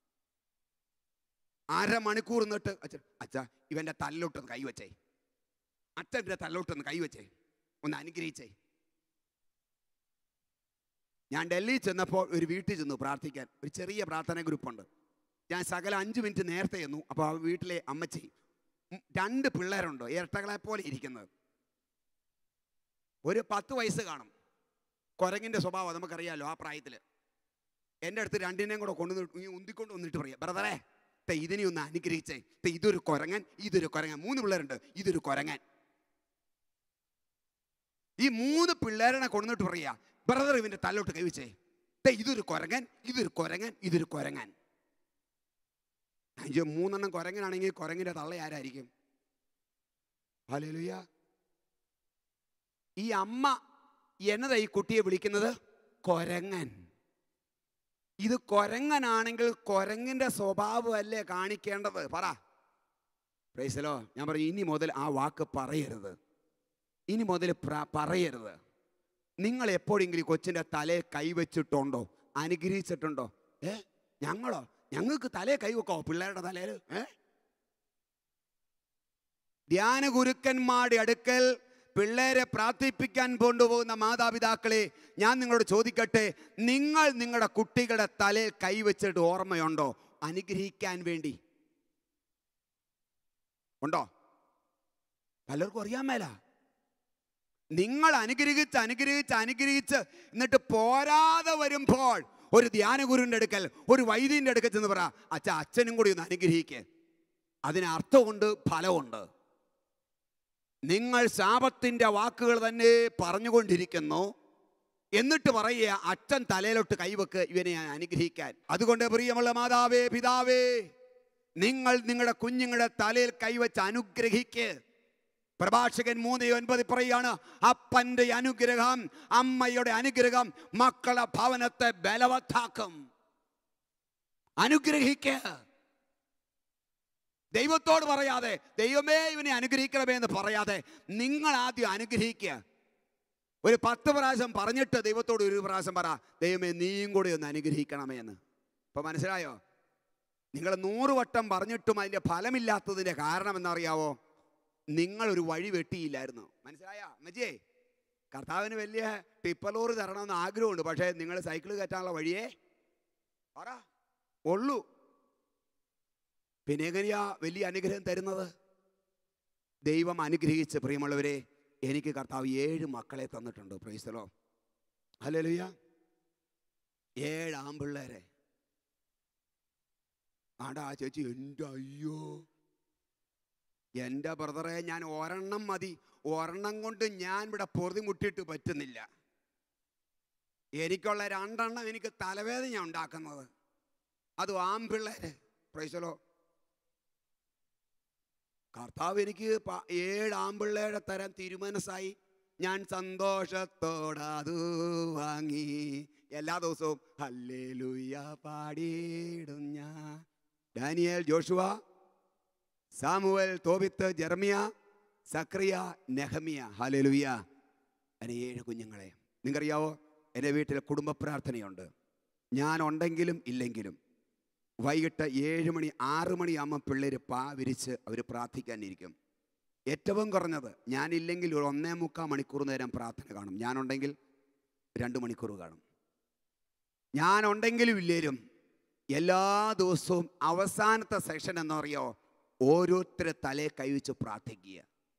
അരമണിക്കൂർ നിന്നിട്ട് അച്ഛൻ അച്ഛ ഇവന്റെ തലയിലോട്ടൊന്ന് കൈവച്ചേ അച്ഛൻ്റെ തലയിലോട്ടൊന്ന് കൈവച്ചേ ഒന്ന് അനുഗ്രഹിച്ചേ ഞാൻ ഡൽഹിയിൽ ചെന്നപ്പോൾ ഒരു വീട്ടിൽ ചെന്നു പ്രാർത്ഥിക്കാൻ ഒരു ചെറിയ പ്രാർത്ഥന ഗ്രൂപ്പുണ്ട് ഞാൻ സകല അഞ്ച് മിനിറ്റ് നേരത്തെ ചെന്നു അപ്പോൾ ആ വീട്ടിലെ അമ്മച്ചി ഉം, രണ്ട് പിള്ളേരുണ്ട് ഇരട്ടകളെ പോലെ ഇരിക്കുന്നത് ഒരു പത്ത് വയസ്സ് കാണും കുരങ്ങിൻ്റെ സ്വഭാവം നമുക്കറിയാലോ ആ പ്രായത്തിൽ എൻ്റെ അടുത്ത് രണ്ടിനെയും കൂടെ കൊണ്ടു ഈ ഉന്തിക്കൊണ്ട് വന്നിട്ട് പറയാം ബ്രദറെ തേ ഇതിനെ ഒന്ന് അനുഗ്രഹിച്ചേ തേ ഇതൊരു കുരങ്ങൻ ഇതൊരു കുരങ്ങൻ മൂന്ന് പിള്ളേരുണ്ട് ഇതൊരു കുരങ്ങൻ ഈ മൂന്ന് പിള്ളേരെ കൊണ്ടുവന്നിട്ട് പറയാ ബ്രദർ ഇവന്റെ തലോട്ട് കൈവച്ചേ ദേ ഇതൊരു കുരങ്ങൻ ഇതൊരു കുരങ്ങൻ ഇതൊരു കുരങ്ങൻ അയ്യോ മൂന്നെണ്ണം കുരങ്ങനാണെങ്കിൽ കുരങ്ങിന്റെ തള്ള ആരായിരിക്കും ഹല്ലേലൂയ ഈ അമ്മ എന്നതാ ഈ കുട്ടിയെ വിളിക്കുന്നത് കൊരങ്ങൻ ഇത് കൊരങ്ങനാണെങ്കിൽ കൊരങ്ങിന്റെ സ്വഭാവമല്ലേ കാണിക്കേണ്ടത് പറ പ്രൈസലോ ഞാൻ പറഞ്ഞു ഇനി മുതൽ ആ വാക്ക് പറയരുത് ഇനി മുതൽ പ്ര- പറയരുത് നിങ്ങൾ എപ്പോഴെങ്കിലും ഈ കൊച്ചിൻ്റെ തലയിൽ കൈവച്ചിട്ടുണ്ടോ അനുഗ്രഹിച്ചിട്ടുണ്ടോ ഏ ഞങ്ങളോ ഞങ്ങൾക്ക് തലേ കൈവെക്കോ പിള്ളേരുടെ തലയിൽ ഏ ധ്യാന ഗുരുക്കന്മാരുടെ അടുക്കൽ പിള്ളേരെ പ്രാർത്ഥിപ്പിക്കാൻ കൊണ്ടുപോകുന്ന മാതാപിതാക്കളെ ഞാൻ നിങ്ങളോട് ചോദിക്കട്ടെ നിങ്ങൾ നിങ്ങളുടെ കുട്ടികളുടെ തലയിൽ കൈവച്ചിട്ട് ഓർമ്മയുണ്ടോ അനുഗ്രഹിക്കാൻ വേണ്ടി ഉണ്ടോ പലർക്കും അറിയാൻ മേല നിങ്ങൾ അനുഗ്രഹിച്ച് അനുഗ്രഹിച്ച് അനുഗ്രഹിച്ച് എന്നിട്ട് പോരാതെ വരുമ്പോൾ ഒരു ധ്യാനഗുരുവിൻ്റെ അടുക്കൽ ഒരു വൈദ്യൻ്റെ അടുക്കൽ ചെന്ന് പറ അച്ഛ അച്ഛനും കൂടി ഒന്ന് അനുഗ്രഹിക്ക് അതിന് അർത്ഥമുണ്ട് ഫലമുണ്ട് നിങ്ങൾ ശാപത്തിൻ്റെ വാക്കുകൾ തന്നെ പറഞ്ഞുകൊണ്ടിരിക്കുന്നു എന്നിട്ട് പറയുക അച്ഛൻ തലയിലോട്ട് കൈവെക്ക് ഇവനെ ഞാൻ അനുഗ്രഹിക്കാൻ അതുകൊണ്ട് പ്രിയമുള്ള മാതാവേ പിതാവേ നിങ്ങൾ നിങ്ങളുടെ കുഞ്ഞുങ്ങളുടെ തലയിൽ കൈവച്ച് അനുഗ്രഹിക്ക് പ്രഭാഷകൻ മൂന്ന് ഒൻപത് പറയുകയാണ് അപ്പന്റെ അനുഗ്രഹം അമ്മയുടെ അനുഗ്രഹം മക്കളെ ഭവനത്തെ ബലവത്താക്കും അനുഗ്രഹിക്ക് ദൈവത്തോട് പറയാതെ ദൈവമേ ഇവനെ അനുഗ്രഹിക്കണമേ എന്ന് പറയാതെ നിങ്ങൾ ആദ്യം അനുഗ്രഹിക്കുക ഒരു പത്ത് പ്രാവശ്യം പറഞ്ഞിട്ട് ദൈവത്തോട് ഒരു പ്രാവശ്യം പറ ദൈവമേ നീയും കൂടി ഒന്ന് അനുഗ്രഹിക്കണമേ എന്ന് ഇപ്പൊ മനസ്സിലായോ നിങ്ങൾ നൂറ് വട്ടം പറഞ്ഞിട്ടും അതിൻ്റെ ഫലമില്ലാത്തതിൻ്റെ കാരണം എന്നറിയാവോ നിങ്ങൾ ഒരു വഴി വെട്ടിയില്ലായിരുന്നു മനസ്സിലായോ അമ്മച്ചിയേ കർത്താവിന് വലിയ ടിപ്പർ ലോറി തരണമെന്ന് ആഗ്രഹമുണ്ട് പക്ഷേ നിങ്ങൾ സൈക്കിൾ കയറ്റാനുള്ള വഴിയേ പറ ഉള്ളൂ പിന്നെ എങ്ങനെയാ വലിയ അനുഗ്രഹം തരുന്നത് ദൈവം അനുഗ്രഹിച്ച് പ്രിയമുള്ളവരെ എനിക്ക് കർത്താവ് ഏഴ് മക്കളെ തന്നിട്ടുണ്ട് പ്രൈസ്തലോ ഹല്ലേലൂയ ഏഴ് ആമ്പിള്ളേരെ ആടാ ആ ചേച്ചി എൻ്റെ അയ്യോ എൻ്റെ ബ്രദറെ ഞാൻ ഒരെണ്ണം മതി ഒരെണ്ണം കൊണ്ട് ഞാൻ ഇവിടെ പൊറുതി മുട്ടിയിട്ട് പറ്റുന്നില്ല എനിക്കുള്ള രണ്ടെണ്ണം എനിക്ക് തലവേദന ഉണ്ടാക്കുന്നത് അത് ആമ്പിള്ളേര് പ്രൈസലോ കർത്താവ് എനിക്ക് പ- ഏഴ് ആമ്പിള്ളേരെ തരാൻ തീരുമാനസായി ഞാൻ സന്തോഷത്തോടെ അത് വാങ്ങി എല്ലാ ദിവസവും ഹല്ലേലൂയ പാടിയിടും ഞാൻ Daniel Joshua Samuel Tobit Jeremiah Zachariah Nehemiah ഹാലലുയ എൻ്റെ ഏഴ് കുഞ്ഞുങ്ങളെ നിങ്ങൾക്കറിയാവോ എൻ്റെ വീട്ടിൽ കുടുംബ പ്രാർത്ഥനയുണ്ട് ഞാൻ ഉണ്ടെങ്കിലും ഇല്ലെങ്കിലും വൈകിട്ട് ഏഴ് മണി ആറ് മണിയാകുമ്പോൾ പിള്ളേർ പാ വിരിച്ച് അവർ പ്രാർത്ഥിക്കാനിരിക്കും ഏറ്റവും കുറഞ്ഞത് ഞാനില്ലെങ്കിൽ ഒരു ഒന്നേ മുക്കാൽ മണിക്കൂർ നേരം പ്രാർത്ഥന കാണും ഞാനുണ്ടെങ്കിൽ രണ്ട് മണിക്കൂർ കാണും ഞാനുണ്ടെങ്കിലും ഇല്ലേലും എല്ലാ ദിവസവും അവസാനത്തെ സെഷൻ എന്ന് പറയോ ഓരോരുത്തരെ തലേ കൈവച്ച് പ്രാർത്ഥിക്കുക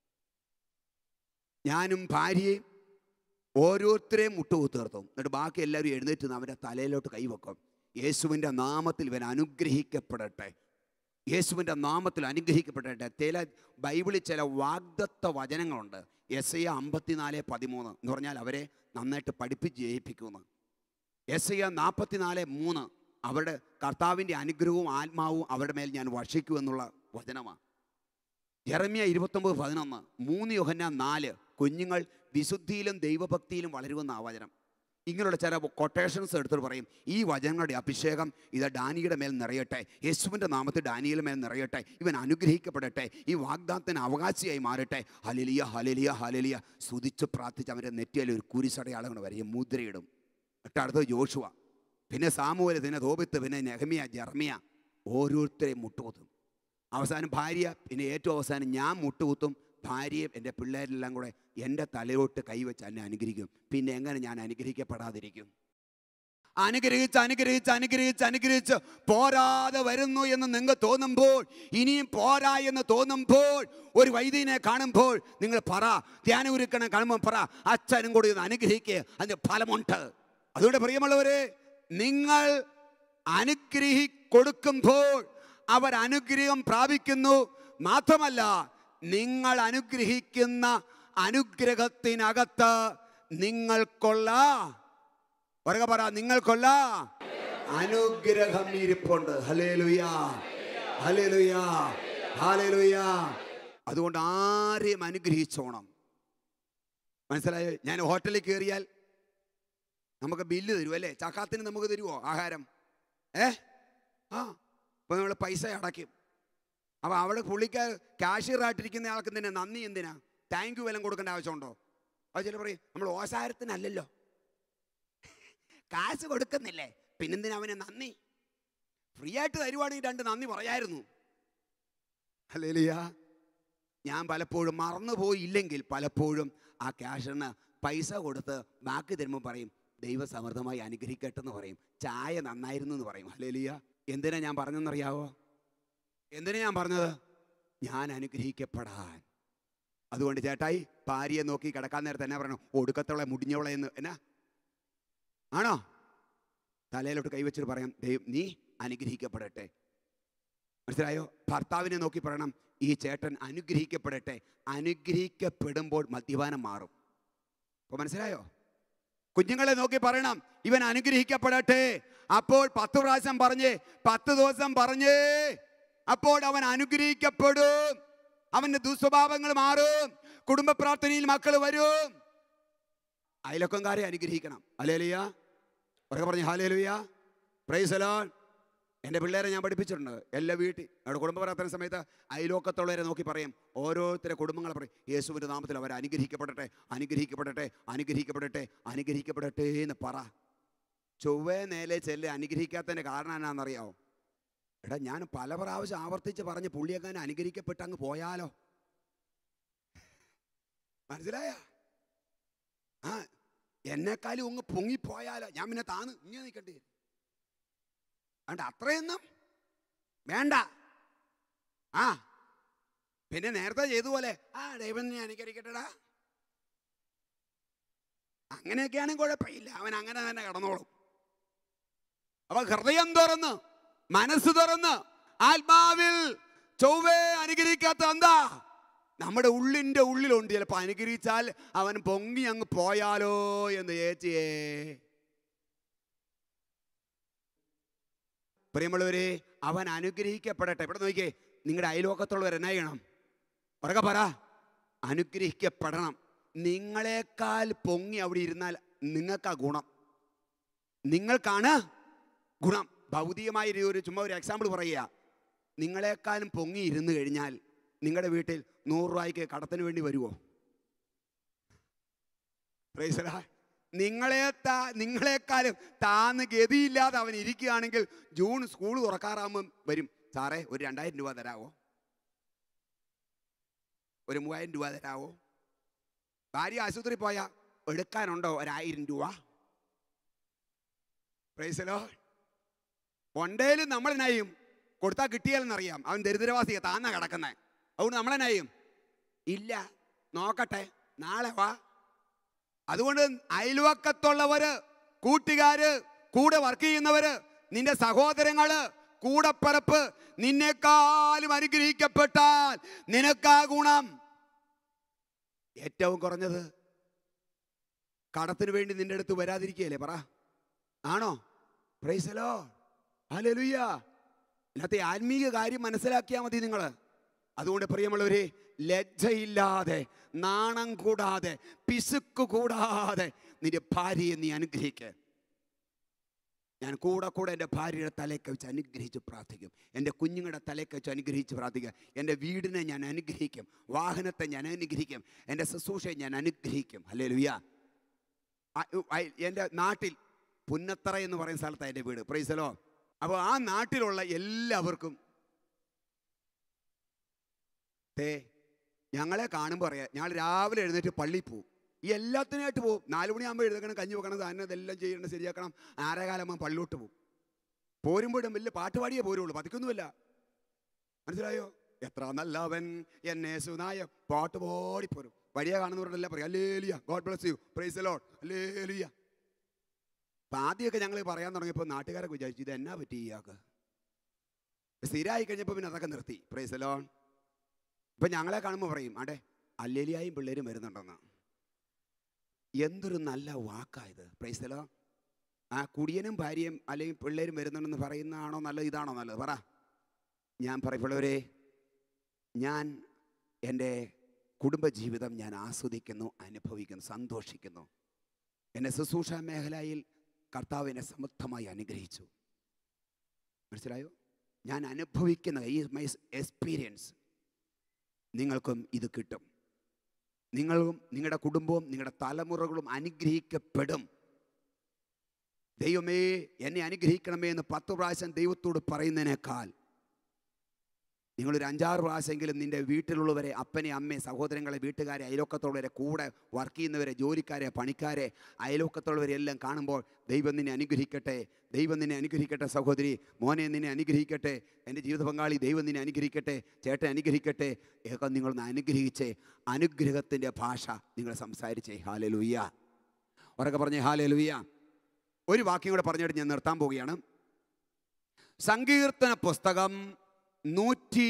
ഞാനും ഭാര്യയും ഓരോരുത്തരെയും മുട്ടുകുത്ത് നിർത്തും എന്നിട്ട് ബാക്കി എല്ലാവരും എഴുന്നേറ്റ് നിന്ന് അവൻ്റെ തലയിലോട്ട് കൈവെക്കും യേശുവിൻ്റെ നാമത്തിൽ ഇവൻ അനുഗ്രഹിക്കപ്പെടട്ടെ യേശുവിൻ്റെ നാമത്തിൽ അനുഗ്രഹിക്കപ്പെടട്ടെ ചില ബൈബിളിൽ ചില വാഗ്ദത്ത വചനങ്ങളുണ്ട് എസ് ഐ അമ്പത്തിനാല് പതിമൂന്ന് എന്ന് പറഞ്ഞാൽ അവരെ നന്നായിട്ട് പഠിപ്പിച്ച് ജയിപ്പിക്കുന്നു എസ് ഐ നാൽപ്പത്തിനാല് മൂന്ന് അവരുടെ കർത്താവിൻ്റെ അനുഗ്രഹവും ആത്മാവും അവരുടെ മേൽ ഞാൻ വർഷിക്കൂ എന്നുള്ള വചനമാണ് ജെറമ്യ ഇരുപത്തൊമ്പത് പതിനൊന്ന് മൂന്ന് യോഹന്ന നാല് കുഞ്ഞുങ്ങൾ വിശുദ്ധിയിലും ദൈവഭക്തിയിലും വളരുമെന്ന ആ വചനം ഇങ്ങനെയുള്ള ചില കൊട്ടേഷൻസ് എടുത്തിട്ട് പറയും ഈ വചനങ്ങളുടെ അഭിഷേകം ഇത് ഡാനിയുടെ മേൽ നിറയട്ടെ യേശുവിൻ്റെ നാമത്തിൽ ഡാനിയുടെ മേൽ നിറയട്ടെ ഇവൻ അനുഗ്രഹിക്കപ്പെടട്ടെ ഈ വാഗ്ദാനത്തിന് അവകാശിയായി മാറട്ടെ ഹലലിയ ഹലലിയ ഹലലിയ സ്തുതിച്ച് പ്രാർത്ഥിച്ച് അവൻ്റെ നെറ്റിയിൽ ഒരു കുരിശടയാളങ്ങൾ വരെയും മുദ്രയിടും എന്നിട്ട് അടുത്തത് ജോഷുവ പിന്നെ സാമൂഹ്യ പിന്നെ തോപിത്ത് പിന്നെ നെഹമിയ ജർമിയ ഓരോരുത്തരെയും മുട്ടുകുത്തും അവസാനം ഭാര്യ പിന്നെ ഏറ്റവും അവസാനം ഞാൻ മുട്ടുകുത്തും ഭാര്യയും എൻ്റെ പിള്ളേരെല്ലാം കൂടെ എൻ്റെ തലയോട്ട് കൈവച്ച് എന്നെ അനുഗ്രഹിക്കും പിന്നെ എങ്ങനെ ഞാൻ അനുഗ്രഹിക്കപ്പെടാതിരിക്കും അനുഗ്രഹിച്ച് അനുഗ്രഹിച്ച് അനുഗ്രഹിച്ച് അനുഗ്രഹിച്ച് പോരാതെ വരുന്നു എന്ന് നിങ്ങൾ തോന്നുമ്പോൾ ഇനിയും പോരാ എന്ന് തോന്നുമ്പോൾ ഒരു വൈദ്യനെ കാണുമ്പോൾ നിങ്ങൾ പറ ധ്യാനഗുരുക്കണെ കാണുമ്പോൾ പറ അച്ഛനും കൂടി ഒന്ന് അനുഗ്രഹിക്കുക അതിന് ഫലമുണ്ട് അതുകൊണ്ട് പ്രിയമുള്ളവരെ നിങ്ങൾ അനുഗ്രഹി കൊടുക്കുമ്പോൾ അവർ അനുഗ്രഹം പ്രാപിക്കുന്നു മാത്രമല്ല നിങ്ങൾ അനുഗ്രഹിക്കുന്ന അനുഗ്രഹത്തിനകത്ത് നിങ്ങൾക്കുള്ള പറയുക പറ നിങ്ങൾക്കുള്ള അനുഗ്രഹം ഇരിപ്പുണ്ട് ഹലേലുയാ ഹലേലുയാ ഹലേലുയാ അതുകൊണ്ട് ആരെയും അനുഗ്രഹിച്ചോണം മനസ്സിലായോ ഞാൻ ഹോട്ടലിൽ കയറിയാൽ നമുക്ക് ബില്ല് തരുമോ അല്ലേ ചക്കാത്തിന് നമുക്ക് തരുമോ ആഹാരം ഏ ആ അപ്പോൾ നമ്മൾ പൈസ അടയ്ക്കും അപ്പോൾ അവിടെ പുള്ളിക്ക് കാഷ്യറായിട്ടിരിക്കുന്ന ആൾക്ക് തന്നെ നന്ദി എന്തിനാ താങ്ക് യു വല്ലതും കൊടുക്കേണ്ട ആവശ്യമുണ്ടോ അത് ചില പറയും നമ്മൾ ഓസാരത്തിനല്ലല്ലോ കാശ് കൊടുക്കുന്നില്ലേ പിന്നെന്തിനാ അവന് നന്ദി ഫ്രീ ആയിട്ട് തരുവാണെങ്കിൽ രണ്ട് നന്ദി പറയായിരുന്നു അല്ലേലിയ ഞാൻ പലപ്പോഴും മറന്നുപോയില്ലെങ്കിൽ പലപ്പോഴും ആ ക്യാഷിന് പൈസ കൊടുത്ത് ബാക്കി തരുമ്പോൾ പറയും ദൈവസമൃദ്ധമായി അനുഗ്രഹിക്കട്ടെ എന്ന് പറയും ചായ നന്നായിരുന്നു എന്ന് പറയും അല്ലേലിയ എന്തിനാ ഞാൻ പറഞ്ഞെന്നറിയാവോ എന്തിനാ ഞാൻ പറഞ്ഞത് ഞാൻ അനുഗ്രഹിക്കപ്പെടാൻ അതുകൊണ്ട് ചേട്ടായി ഭാര്യയെ നോക്കി കിടക്കാൻ നേരത്തെ എന്നാ പറയണം ഒടുക്കത്തോളെ മുടിഞ്ഞോളെ എന്ന് എന്നാ ആണോ തലയിലോട്ട് കൈവച്ചിട്ട് പറയാം ദൈവം നീ അനുഗ്രഹിക്കപ്പെടട്ടെ മനസ്സിലായോ ഭർത്താവിനെ നോക്കി പറയണം ഈ ചേട്ടൻ അനുഗ്രഹിക്കപ്പെടട്ടെ അനുഗ്രഹിക്കപ്പെടുമ്പോൾ മദ്യപാനം മാറും അപ്പോൾ മനസ്സിലായോ കുഞ്ഞുങ്ങളെ നോക്കി പറയണം ഇവൻ അനുഗ്രഹിക്കപ്പെടട്ടെ അപ്പോൾ പത്ത് പ്രാവശ്യം പറഞ്ഞേ പത്ത് ദിവസം പറഞ്ഞേ അപ്പോൾ അവൻ അനുഗ്രഹിക്കപ്പെടും അവന്റെ ദുസ്വഭാവങ്ങൾ മാറും കുടുംബ പ്രാർത്ഥനയിൽ മക്കൾ വരും അയലക്കംകാരെ അനുഗ്രഹിക്കണം അലേലിയ ഉറക്കെ പറഞ്ഞു ഹാലേലുയ പ്രൈസ് അലോൺ എൻ്റെ പിള്ളേരെ ഞാൻ പഠിപ്പിച്ചിട്ടുണ്ട് എല്ലാ വീട്ടിൽ അവിടെ കുടുംബ പ്രാർത്ഥന സമയത്ത് അയലോക്കത്തുള്ളവരെ നോക്കി പറയും ഓരോരുത്തരെ കുടുംബങ്ങളെ പറയും യേശുവിൻ്റെ നാമത്തിൽ അവർ അനുഗ്രഹിക്കപ്പെടട്ടെ അനുഗ്രഹിക്കപ്പെടട്ടെ അനുഗ്രഹിക്കപ്പെടട്ടെ അനുഗ്രഹിക്കപ്പെടട്ടെ എന്ന് പറ ചൊവ്വേ നേലെ ചെല്ല് അനുഗ്രഹിക്കാത്തതിൻ്റെ കാരണം എന്നാണെന്നറിയാമോ എടാ ഞാൻ പല പ്രാവശ്യം ആവർത്തിച്ച് പറഞ്ഞ് പുള്ളിയെങ്ങനെ അനുഗ്രഹിക്കപ്പെട്ട് അങ്ങ് പോയാലോ മനസ്സിലായ ആ എന്നെക്കാളും അങ്ങ് പൊങ്ങിപ്പോയാലോ ഞാൻ പിന്നെ താന്ന് ഇങ്ങനെ നിൽക്കണ്ടേ വേണ്ട അത്രയൊന്നും വേണ്ട ആ പിന്നെ നേരത്തെ ചെയ്ത പോലെ ആ ദൈവം നീ അനുകരിക്കട്ടടാ അങ്ങനെയൊക്കെയാണെങ്കിൽ കുഴപ്പമില്ല അവൻ അങ്ങനെ തന്നെ കടന്നോളും അപ്പൊ ഹൃദയം തുറന്ന് മനസ്സ് തുറന്ന് ആത്മാവിൽ ചൊവ്വേ അനുഗ്രഹിക്കാത്ത എന്താ നമ്മുടെ ഉള്ളിൻ്റെ ഉള്ളിലുണ്ട് ചിലപ്പോൾ അനുഗ്രഹിച്ചാൽ അവൻ പൊങ്ങി അങ്ങ് പോയാലോ എന്ന് ചേച്ചിയേ പ്രിയമുള്ളവരെ അവൻ അനുഗ്രഹിക്കപ്പെടട്ടെ ഇവിടെ നോക്കിയേ നിങ്ങളുടെ അയൽവക്കത്തുള്ളവർ എന്നാ ചെയ്യണം ഉറക്കെ പറ അനുഗ്രഹിക്കപ്പെടണം നിങ്ങളെക്കാൾ പൊങ്ങി അവിടെ ഇരുന്നാൽ നിങ്ങൾക്കാ ഗുണം നിങ്ങൾക്കാണ് ഗുണം ഭൗതികമായ ഒരു- ഒരു ചുമ്മാ ഒരു എക്സാമ്പിൾ പറയുക നിങ്ങളെക്കാളും പൊങ്ങി ഇരുന്ന് കഴിഞ്ഞാൽ നിങ്ങളുടെ വീട്ടിൽ നൂറ് രൂപയ്ക്ക് കടത്തിന് വേണ്ടി വരുമോ പ്രൈസലാ നിങ്ങളെ താ നിങ്ങളെക്കാളും താന്ന് ഗതിയില്ലാതെ അവൻ ഇരിക്കുകയാണെങ്കിൽ ജൂൺ സ്കൂൾ തുറക്കാറാകുമ്പം വരും സാറേ ഒരു രണ്ടായിരം രൂപ തരാവോ ഒരു മൂവായിരം രൂപ തരാവോ ഭാര്യ ആശുപത്രി പോയാൽ എടുക്കാനുണ്ടോ ഒരായിരം രൂപ പ്രൈസലോ ഉണ്ടേലും നമ്മൾ നയും കൊടുത്താൽ കിട്ടിയാലെന്നറിയാം അവൻ ദരിദ്രവാസിയെ താന്ന കിടക്കുന്നത് അതുകൊണ്ട് നമ്മളെ നയും ഇല്ല നോക്കട്ടെ നാളെ വാ അതുകൊണ്ട് അയൽവക്കത്തുള്ളവര് കൂട്ടുകാര് കൂടെ വർക്ക് ചെയ്യുന്നവര് നിന്റെ സഹോദരങ്ങള് കൂടപ്പറപ്പ് നിന്നെക്കാളും അനുഗ്രഹിക്കപ്പെട്ടാൽ നിനക്കാ ഗുണം ഏറ്റവും കുറഞ്ഞത് കടത്തിന് വേണ്ടി നിന്റെ അടുത്ത് വരാതിരിക്കുകയല്ലേ പറ ആണോ പ്രൈസലോ ഹല്ലേലൂയ ഇന്നത്തെ ആത്മീയ കാര്യം മനസ്സിലാക്കിയാൽ മതി നിങ്ങൾ അതുകൊണ്ട് പ്രിയമുള്ളവരെ ലജ്ജയില്ലാതെ നാണം കൂടാതെ പിശുക്ക് കൂടാതെ നിന്റെ ഭാര്യയെ നീ അനുഗ്രഹിക്കുക ഞാൻ കൂടെ കൂടെ എൻ്റെ ഭാര്യയുടെ തലയ്ക്ക് വെച്ച് അനുഗ്രഹിച്ച് പ്രാർത്ഥിക്കും എൻ്റെ കുഞ്ഞുങ്ങളുടെ തലയ്ക്ക് വെച്ച് അനുഗ്രഹിച്ച് പ്രാർത്ഥിക്കുക എൻ്റെ വീടിനെ ഞാൻ അനുഗ്രഹിക്കും വാഹനത്തെ ഞാൻ അനുഗ്രഹിക്കും എൻ്റെ ശുശ്രൂഷയെ ഞാൻ അനുഗ്രഹിക്കും അല്ലേ ലുയ്യ എൻ്റെ നാട്ടിൽ പുന്നത്തറ എന്ന് പറയുന്ന സ്ഥലത്താണ് എൻ്റെ വീട് പ്രൈസലോ അപ്പോൾ ആ നാട്ടിലുള്ള എല്ലാവർക്കും തേ ഞങ്ങളെ കാണുമ്പോൾ അറിയാം ഞങ്ങൾ രാവിലെ എഴുന്നേറ്റ് പള്ളിയിൽ പോവും ഈ എല്ലാത്തിനായിട്ട് പോവും നാല് മണിയാകുമ്പോൾ എഴുതക്കണം കഞ്ഞി വെക്കണം തന്നെ ഇതെല്ലാം ചെയ്യണം ശരിയാക്കണം ആറേകാലമാകുമ്പോൾ പള്ളിലോട്ട് പോവും പോരുമ്പോഴും വലിയ പാട്ട് പാടിയേ പോരുള്ളൂ പതിക്കൊന്നുമില്ല മനസ്സിലായോ എത്ര നല്ലവൻ എന്നെ സുനായ പാട്ട് പാടിപ്പോരും വഴിയെ കാണുന്നവരോടെല്ലാം പറയും alleluia God bless you praise Lord alleluia അപ്പം ആദ്യമൊക്കെ ഞങ്ങൾ പറയാൻ തുടങ്ങിയപ്പോൾ നാട്ടുകാരൊക്കെ വിചാരിച്ചു ഇത് എന്നാ പറ്റി ഇയാൾക്ക് സ്ഥിരമായി കഴിഞ്ഞപ്പോൾ പിന്നെ അതൊക്കെ നിർത്തി പ്രൈസ് ലോൺ ഇപ്പം ഞങ്ങളെ കാണുമ്പോൾ പറയും അടെ അല്ലേലിയായും പിള്ളേരും വരുന്നുണ്ടെന്ന് എന്തൊരു നല്ല വാക്കായത് പ്രൈസലോ ആ കുടിയനും ഭാര്യയും അല്ലെങ്കിൽ പിള്ളേരും വരുന്നുണ്ടെന്ന് പറയുന്നതാണോ നല്ലത് ഇതാണോ നല്ലത് പറ ഞാൻ പറയപ്പെടുവരെ ഞാൻ എൻ്റെ കുടുംബജീവിതം ഞാൻ ആസ്വദിക്കുന്നു അനുഭവിക്കുന്നു സന്തോഷിക്കുന്നു എൻ്റെ ശുശ്രൂഷ മേഖലയിൽ കർത്താവ് എന്നെ സമൃദ്ധമായി അനുഗ്രഹിച്ചു മനസ്സിലായോ ഞാൻ അനുഭവിക്കുന്ന ഈ മൈ എക്സ്പീരിയൻസ് നിങ്ങൾക്കും ഇത് കിട്ടും നിങ്ങളും നിങ്ങളുടെ കുടുംബവും നിങ്ങളുടെ തലമുറകളും അനുഗ്രഹിക്കപ്പെടും ദൈവമേ എന്നെ അനുഗ്രഹിക്കണമേ എന്ന് പത്ത് പ്രാവശ്യം ദൈവത്തോട് പറയുന്നതിനേക്കാൾ നിങ്ങളൊരു അഞ്ചാറ് പ്രാവശ്യമെങ്കിലും നിന്റെ വീട്ടിലുള്ളവരെ അപ്പനെ അമ്മയെ സഹോദരങ്ങളെ വീട്ടുകാരെ അയലോക്കത്തുള്ളവരെ കൂടെ വർക്ക് ചെയ്യുന്നവരെ ജോലിക്കാരെ പണിക്കാരെ അയലോക്കത്തുള്ളവരെ എല്ലാം കാണുമ്പോൾ ദൈവം നിന്നെ അനുഗ്രഹിക്കട്ടെ ദൈവം നിന്നെ അനുഗ്രഹിക്കട്ടെ സഹോദരി മോനെ നിന്നെ അനുഗ്രഹിക്കട്ടെ എൻ്റെ ജീവിത പങ്കാളി ദൈവം നിന്നെ അനുഗ്രഹിക്കട്ടെ ചേട്ടൻ അനുഗ്രഹിക്കട്ടെ ഏകം നിങ്ങളൊന്ന് അനുഗ്രഹിച്ചേ അനുഗ്രഹത്തിൻ്റെ ഭാഷ നിങ്ങൾ സംസാരിച്ചേ ഹാലെ ലുയ്യ ഉറക്കെ പറഞ്ഞേ ഹാലെ ലുയ്യ ഒരു വാക്യം കൂടെ പറഞ്ഞിട്ട് ഞാൻ നിർത്താൻ പോവുകയാണ് സങ്കീർത്തന പുസ്തകം നൂറ്റി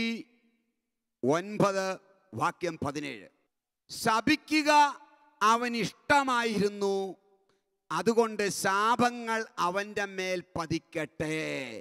ഒൻപത് വാക്യം പതിനേഴ് ശപിക്കുക അവൻ ഇഷ്ടമായിരുന്നു അതുകൊണ്ട് ശാപങ്ങൾ അവൻ്റെ മേൽ പതിക്കട്ടെ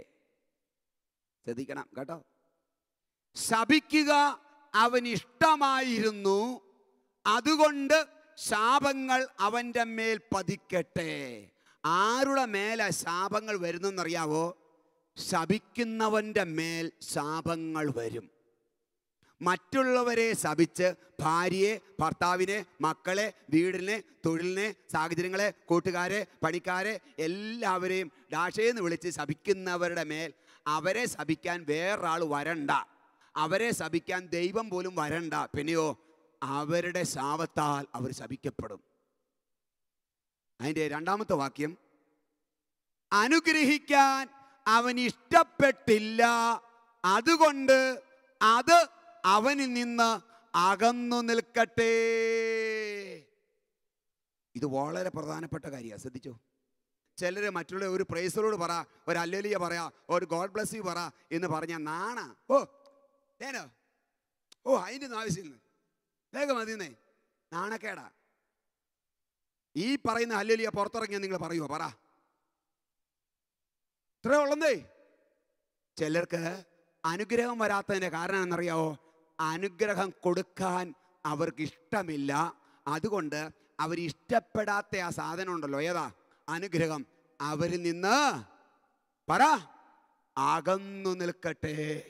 ശ്രദ്ധിക്കണം കേട്ടോ ശപിക്കുക അവൻ ഇഷ്ടമായിരുന്നു അതുകൊണ്ട് ശാപങ്ങൾ അവൻ്റെ മേൽ പതിക്കട്ടെ ആരുടെ മേലെ ശാപങ്ങൾ വരുന്നെന്നറിയാവോ ശപിക്കുന്നവൻ്റെ മേൽ ശാപങ്ങൾ വരും മറ്റുള്ളവരെ ശപിച്ച് ഭാര്യയെ ഭർത്താവിനെ മക്കളെ വീടിനെ തൊഴിലിനെ സാഹചര്യങ്ങളെ കൂട്ടുകാരെ പണിക്കാരെ എല്ലാവരെയും ഡാഷയെന്ന് വിളിച്ച് ശപിക്കുന്നവരുടെ മേൽ അവരെ ശപിക്കാൻ വേറൊരാൾ വരണ്ട അവരെ ശപിക്കാൻ ദൈവം പോലും വരണ്ട പിന്നെയോ അവരുടെ ശാപത്താൽ അവർ ശപിക്കപ്പെടും അതിൻ്റെ രണ്ടാമത്തെ വാക്യം അനുഗ്രഹിക്കാൻ അവൻ ഇഷ്ടപ്പെട്ടില്ല അതുകൊണ്ട് അത് അവനിൽ നിന്ന് അകന്നു നിൽക്കട്ടെ ഇത് വളരെ പ്രധാനപ്പെട്ട കാര്യമാണ് ശ്രദ്ധിച്ചോ ചിലർ മറ്റുള്ള ഒരു പ്രൈസറോട് പറ ഒരു അല്ലേലിയ പറയാ ഒരു ഗോഡ് ബ്ലസ് യു പറ എന്ന് പറഞ്ഞാൽ നാണ ഓ ഏനോ ഓ അതിൻ്റെ ഒന്നും ആവശ്യമില്ല വേഗം മതിന്നേ നാണക്കേടാ ഈ പറയുന്ന അല്ലേലിയ പുറത്തിറങ്ങിയാൽ നിങ്ങൾ പറയുമോ പറ ഇത്രേ ഉള്ളന്നേ ചിലർക്ക് അനുഗ്രഹം വരാത്തതിൻ്റെ കാരണം എന്നറിയാവോ അനുഗ്രഹം കൊടുക്കാൻ അവർക്ക് ഇഷ്ടമില്ല അതുകൊണ്ട് അവർ ഇഷ്ടപ്പെടാത്ത ആ സാധനം ഉണ്ടല്ലോ ഏതാ അനുഗ്രഹം അവരിൽ നിന്ന് പറ അകന്നു നിൽക്കട്ടെ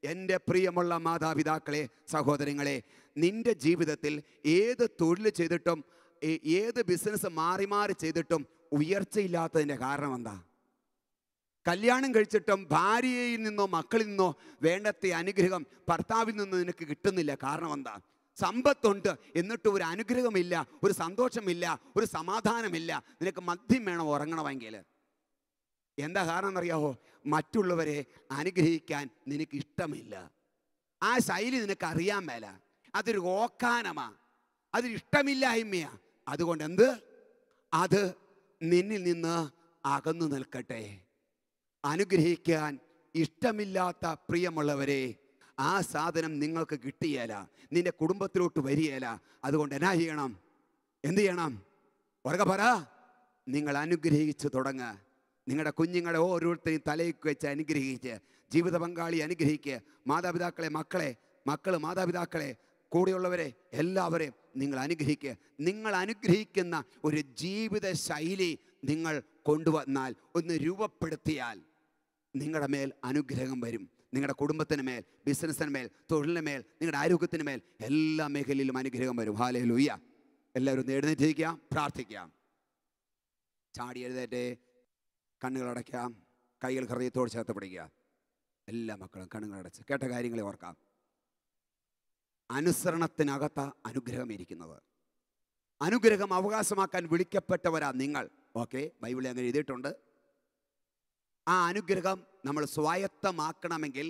എൻ്റെ പ്രിയമുള്ള മാതാപിതാക്കളെ സഹോദരങ്ങളെ നിന്റെ ജീവിതത്തിൽ ഏത് തൊഴിൽ ചെയ്തിട്ടും ഏ- ഏത് ബിസിനസ് മാറി മാറി ചെയ്തിട്ടും ഉയർച്ചയില്ലാത്തതിൻ്റെ കാരണം എന്താ കല്യാണം കഴിച്ചിട്ടും ഭാര്യയിൽ നിന്നോ മക്കളിൽ നിന്നോ വേണ്ടത്തെ അനുഗ്രഹം ഭർത്താവിൽ നിന്നോ നിനക്ക് കിട്ടുന്നില്ല കാരണം എന്താ സമ്പത്തുണ്ട് എന്നിട്ട് ഒരു അനുഗ്രഹമില്ല ഒരു സന്തോഷമില്ല ഒരു സമാധാനമില്ല നിനക്ക് മദ്യം വേണം ഉറങ്ങണമെങ്കിൽ എന്താ കാരണം എന്നറിയാവോ മറ്റുള്ളവരെ അനുഗ്രഹിക്കാൻ നിനക്ക് ഇഷ്ടമില്ല ആ ശൈലി നിനക്ക് അറിയാൻ മേല അതൊരു ഓക്കാനമാ അതൊരു ഇഷ്ടമില്ലായ്മയാ അതുകൊണ്ട് എന്ത് അത് നിന്നിൽ നിന്ന് അകന്നു നിൽക്കട്ടെ അനുഗ്രഹിക്കാൻ ഇഷ്ടമില്ലാത്ത പ്രിയമുള്ളവരെ ആ സാധനം നിങ്ങൾക്ക് കിട്ടിയേല നിന്റെ കുടുംബത്തിലോട്ട് വരികയില്ല അതുകൊണ്ട് എന്നാ ചെയ്യണം എന്ത് ചെയ്യണം ഉറക്കെ പറ നിങ്ങൾ അനുഗ്രഹിച്ച് തുടങ്ങുക നിങ്ങളുടെ കുഞ്ഞുങ്ങളെ ഓരോരുത്തരെയും തലയിൽ വെച്ച് അനുഗ്രഹിച്ച് ജീവിത പങ്കാളി അനുഗ്രഹിക്കുക മാതാപിതാക്കളെ മക്കളെ മക്കൾ മാതാപിതാക്കളെ കൂടെയുള്ളവരെ എല്ലാവരെയും നിങ്ങൾ അനുഗ്രഹിക്കുക നിങ്ങൾ അനുഗ്രഹിക്കുന്ന ഒരു ജീവിത ശൈലി നിങ്ങൾ കൊണ്ടുവന്നാൽ ഒന്ന് രൂപപ്പെടുത്തിയാൽ നിങ്ങളുടെ മേൽ അനുഗ്രഹം വരും നിങ്ങളുടെ കുടുംബത്തിന് മേൽ ബിസിനസ്സിന് മേൽ തൊഴിലിന് മേൽ നിങ്ങളുടെ ആരോഗ്യത്തിന് മേൽ എല്ലാ മേഖലയിലും അനുഗ്രഹം വരും ഹാലേ ലൂയ്യ എല്ലാവരും ഒന്ന് എഴുന്നേറ്റിരിക്കാം പ്രാർത്ഥിക്കാം ചാടി എഴുന്നേറ്റ് കണ്ണുകൾ അടയ്ക്കാം കൈകൾ ഹൃദയത്തോട് ചേർത്ത് പിടിക്കുക എല്ലാ മക്കളും കണ്ണുകൾ അടച്ച് കേട്ട കാര്യങ്ങളെ ഓർക്കാം അനുസരണത്തിനകത്ത അനുഗ്രഹം ഇരിക്കുന്നത് അനുഗ്രഹം അവകാശമാക്കാൻ വിളിക്കപ്പെട്ടവരാ നിങ്ങൾ ഓക്കെ ബൈബിളിൽ അങ്ങനെ എഴുതിയിട്ടുണ്ട് ആ അനുഗ്രഹം നമ്മൾ സ്വായത്തമാക്കണമെങ്കിൽ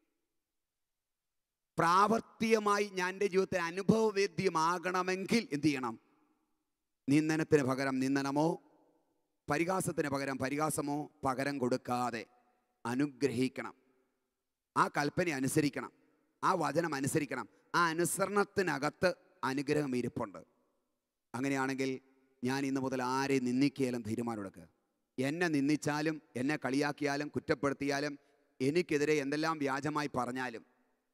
പ്രാവർത്തികമായി ഞാൻ എൻ്റെ ജീവിതത്തിൽ അനുഭവവേദ്യമാകണമെങ്കിൽ എന്ത് ചെയ്യണം നിന്ദനത്തിന് പകരം നിന്ദനമോ പരിഹാസത്തിന് പകരം പരിഹാസമോ പകരം കൊടുക്കാതെ അനുഗ്രഹിക്കണം ആ കൽപ്പന അനുസരിക്കണം ആ വചനം അനുസരിക്കണം ആ അനുസരണത്തിനകത്ത് അനുഗ്രഹം ഇരിപ്പുണ്ട് അങ്ങനെയാണെങ്കിൽ ഞാൻ ഇന്ന് മുതൽ ആരെ നിന്ദിക്കുകയാലും തീരുമാനമെടുക്കുക എന്നെ നിന്ദിച്ചാലും എന്നെ കളിയാക്കിയാലും കുറ്റപ്പെടുത്തിയാലും എനിക്കെതിരെ എന്തെല്ലാം വ്യാജമായി പറഞ്ഞാലും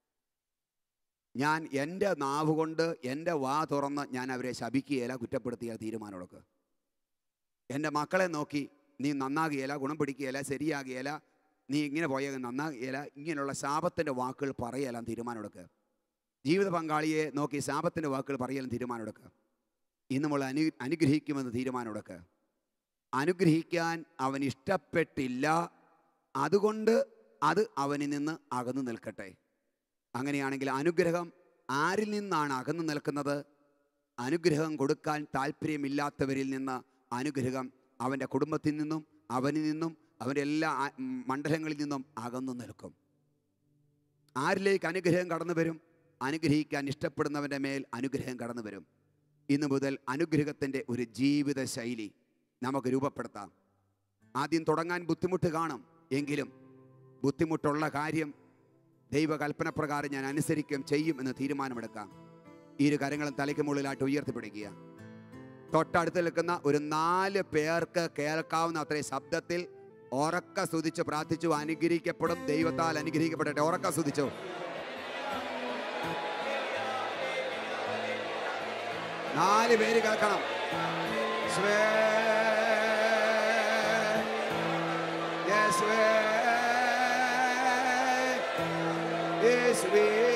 ഞാൻ എൻ്റെ നാവ് കൊണ്ട് എൻ്റെ വാ തുറന്ന് ഞാൻ അവരെ ശപിക്കുകയില്ല കുറ്റപ്പെടുത്തിയാൽ തീരുമാനമെടുക്കുക എൻ്റെ മക്കളെ നോക്കി നീ നന്നാകുകയില്ല ഗുണം പിടിക്കുകയില്ല ശരിയാകുകയില്ല നീ ഇങ്ങനെ പോയാൽ നന്നാകുകയില്ല ഇങ്ങനെയുള്ള ശാപത്തിൻ്റെ വാക്കുകൾ പറയലാം തീരുമാനമെടുക്കുക ജീവിത പങ്കാളിയെ നോക്കി ശാപത്തിൻ്റെ വാക്കുകൾ പറയലും തീരുമാനമെടുക്കുക ഇന്ന് നമ്മൾ അനു അനുഗ്രഹിക്കുമെന്ന് തീരുമാനമെടുക്കുക അനുഗ്രഹിക്കാൻ അവൻ ഇഷ്ടപ്പെട്ടില്ല അതുകൊണ്ട് അത് അവനിൽ നിന്ന് അകന്നു നിൽക്കട്ടെ അങ്ങനെയാണെങ്കിൽ അനുഗ്രഹം ആരിൽ നിന്നാണ് അകന്നു നിൽക്കുന്നത് അനുഗ്രഹം കൊടുക്കാൻ താല്പര്യമില്ലാത്തവരിൽ നിന്ന് അനുഗ്രഹം അവൻ്റെ കുടുംബത്തിൽ നിന്നും അവനിൽ നിന്നും അവൻ്റെ എല്ലാ ആ- ഉം, മണ്ഡലങ്ങളിൽ നിന്നും അകന്നു നിൽക്കും ആരിലേക്ക് അനുഗ്രഹം കടന്നു വരും അനുഗ്രഹിക്കാൻ ഇഷ്ടപ്പെടുന്നവൻ്റെ മേൽ അനുഗ്രഹം കടന്നു വരും ഇന്നു മുതൽ അനുഗ്രഹത്തിൻ്റെ ഒരു ജീവിത ശൈലി നമുക്ക് രൂപപ്പെടുത്താം ആദ്യം തുടങ്ങാൻ ബുദ്ധിമുട്ട് കാണും എങ്കിലും ബുദ്ധിമുട്ടുള്ള കാര്യം ദൈവകൽപ്പന പ്രകാരം ഞാൻ അനുസരിക്കും ചെയ്യും എന്ന് തീരുമാനമെടുക്കാം ഈ ഇരു കരങ്ങളും തലയ്ക്ക് മുകളിലായിട്ട് ഉയർത്തിപ്പിടിക്കുക തൊട്ടടുത്ത് നിൽക്കുന്ന ഒരു നാല് പേർക്ക് കേൾക്കാവുന്ന അത്രയും ശബ്ദത്തിൽ ഉറക്ക സ്തുതിച്ച് പ്രാർത്ഥിച്ചു അനുഗ്രഹിക്കപ്പെടും ദൈവത്താൽ അനുഗ്രഹിക്കപ്പെടട്ടെ ഉറക്ക സ്തുതിച്ചു നാല് പേര് കേൾക്കണം സ്വേ യേശുവേ യേശുവേ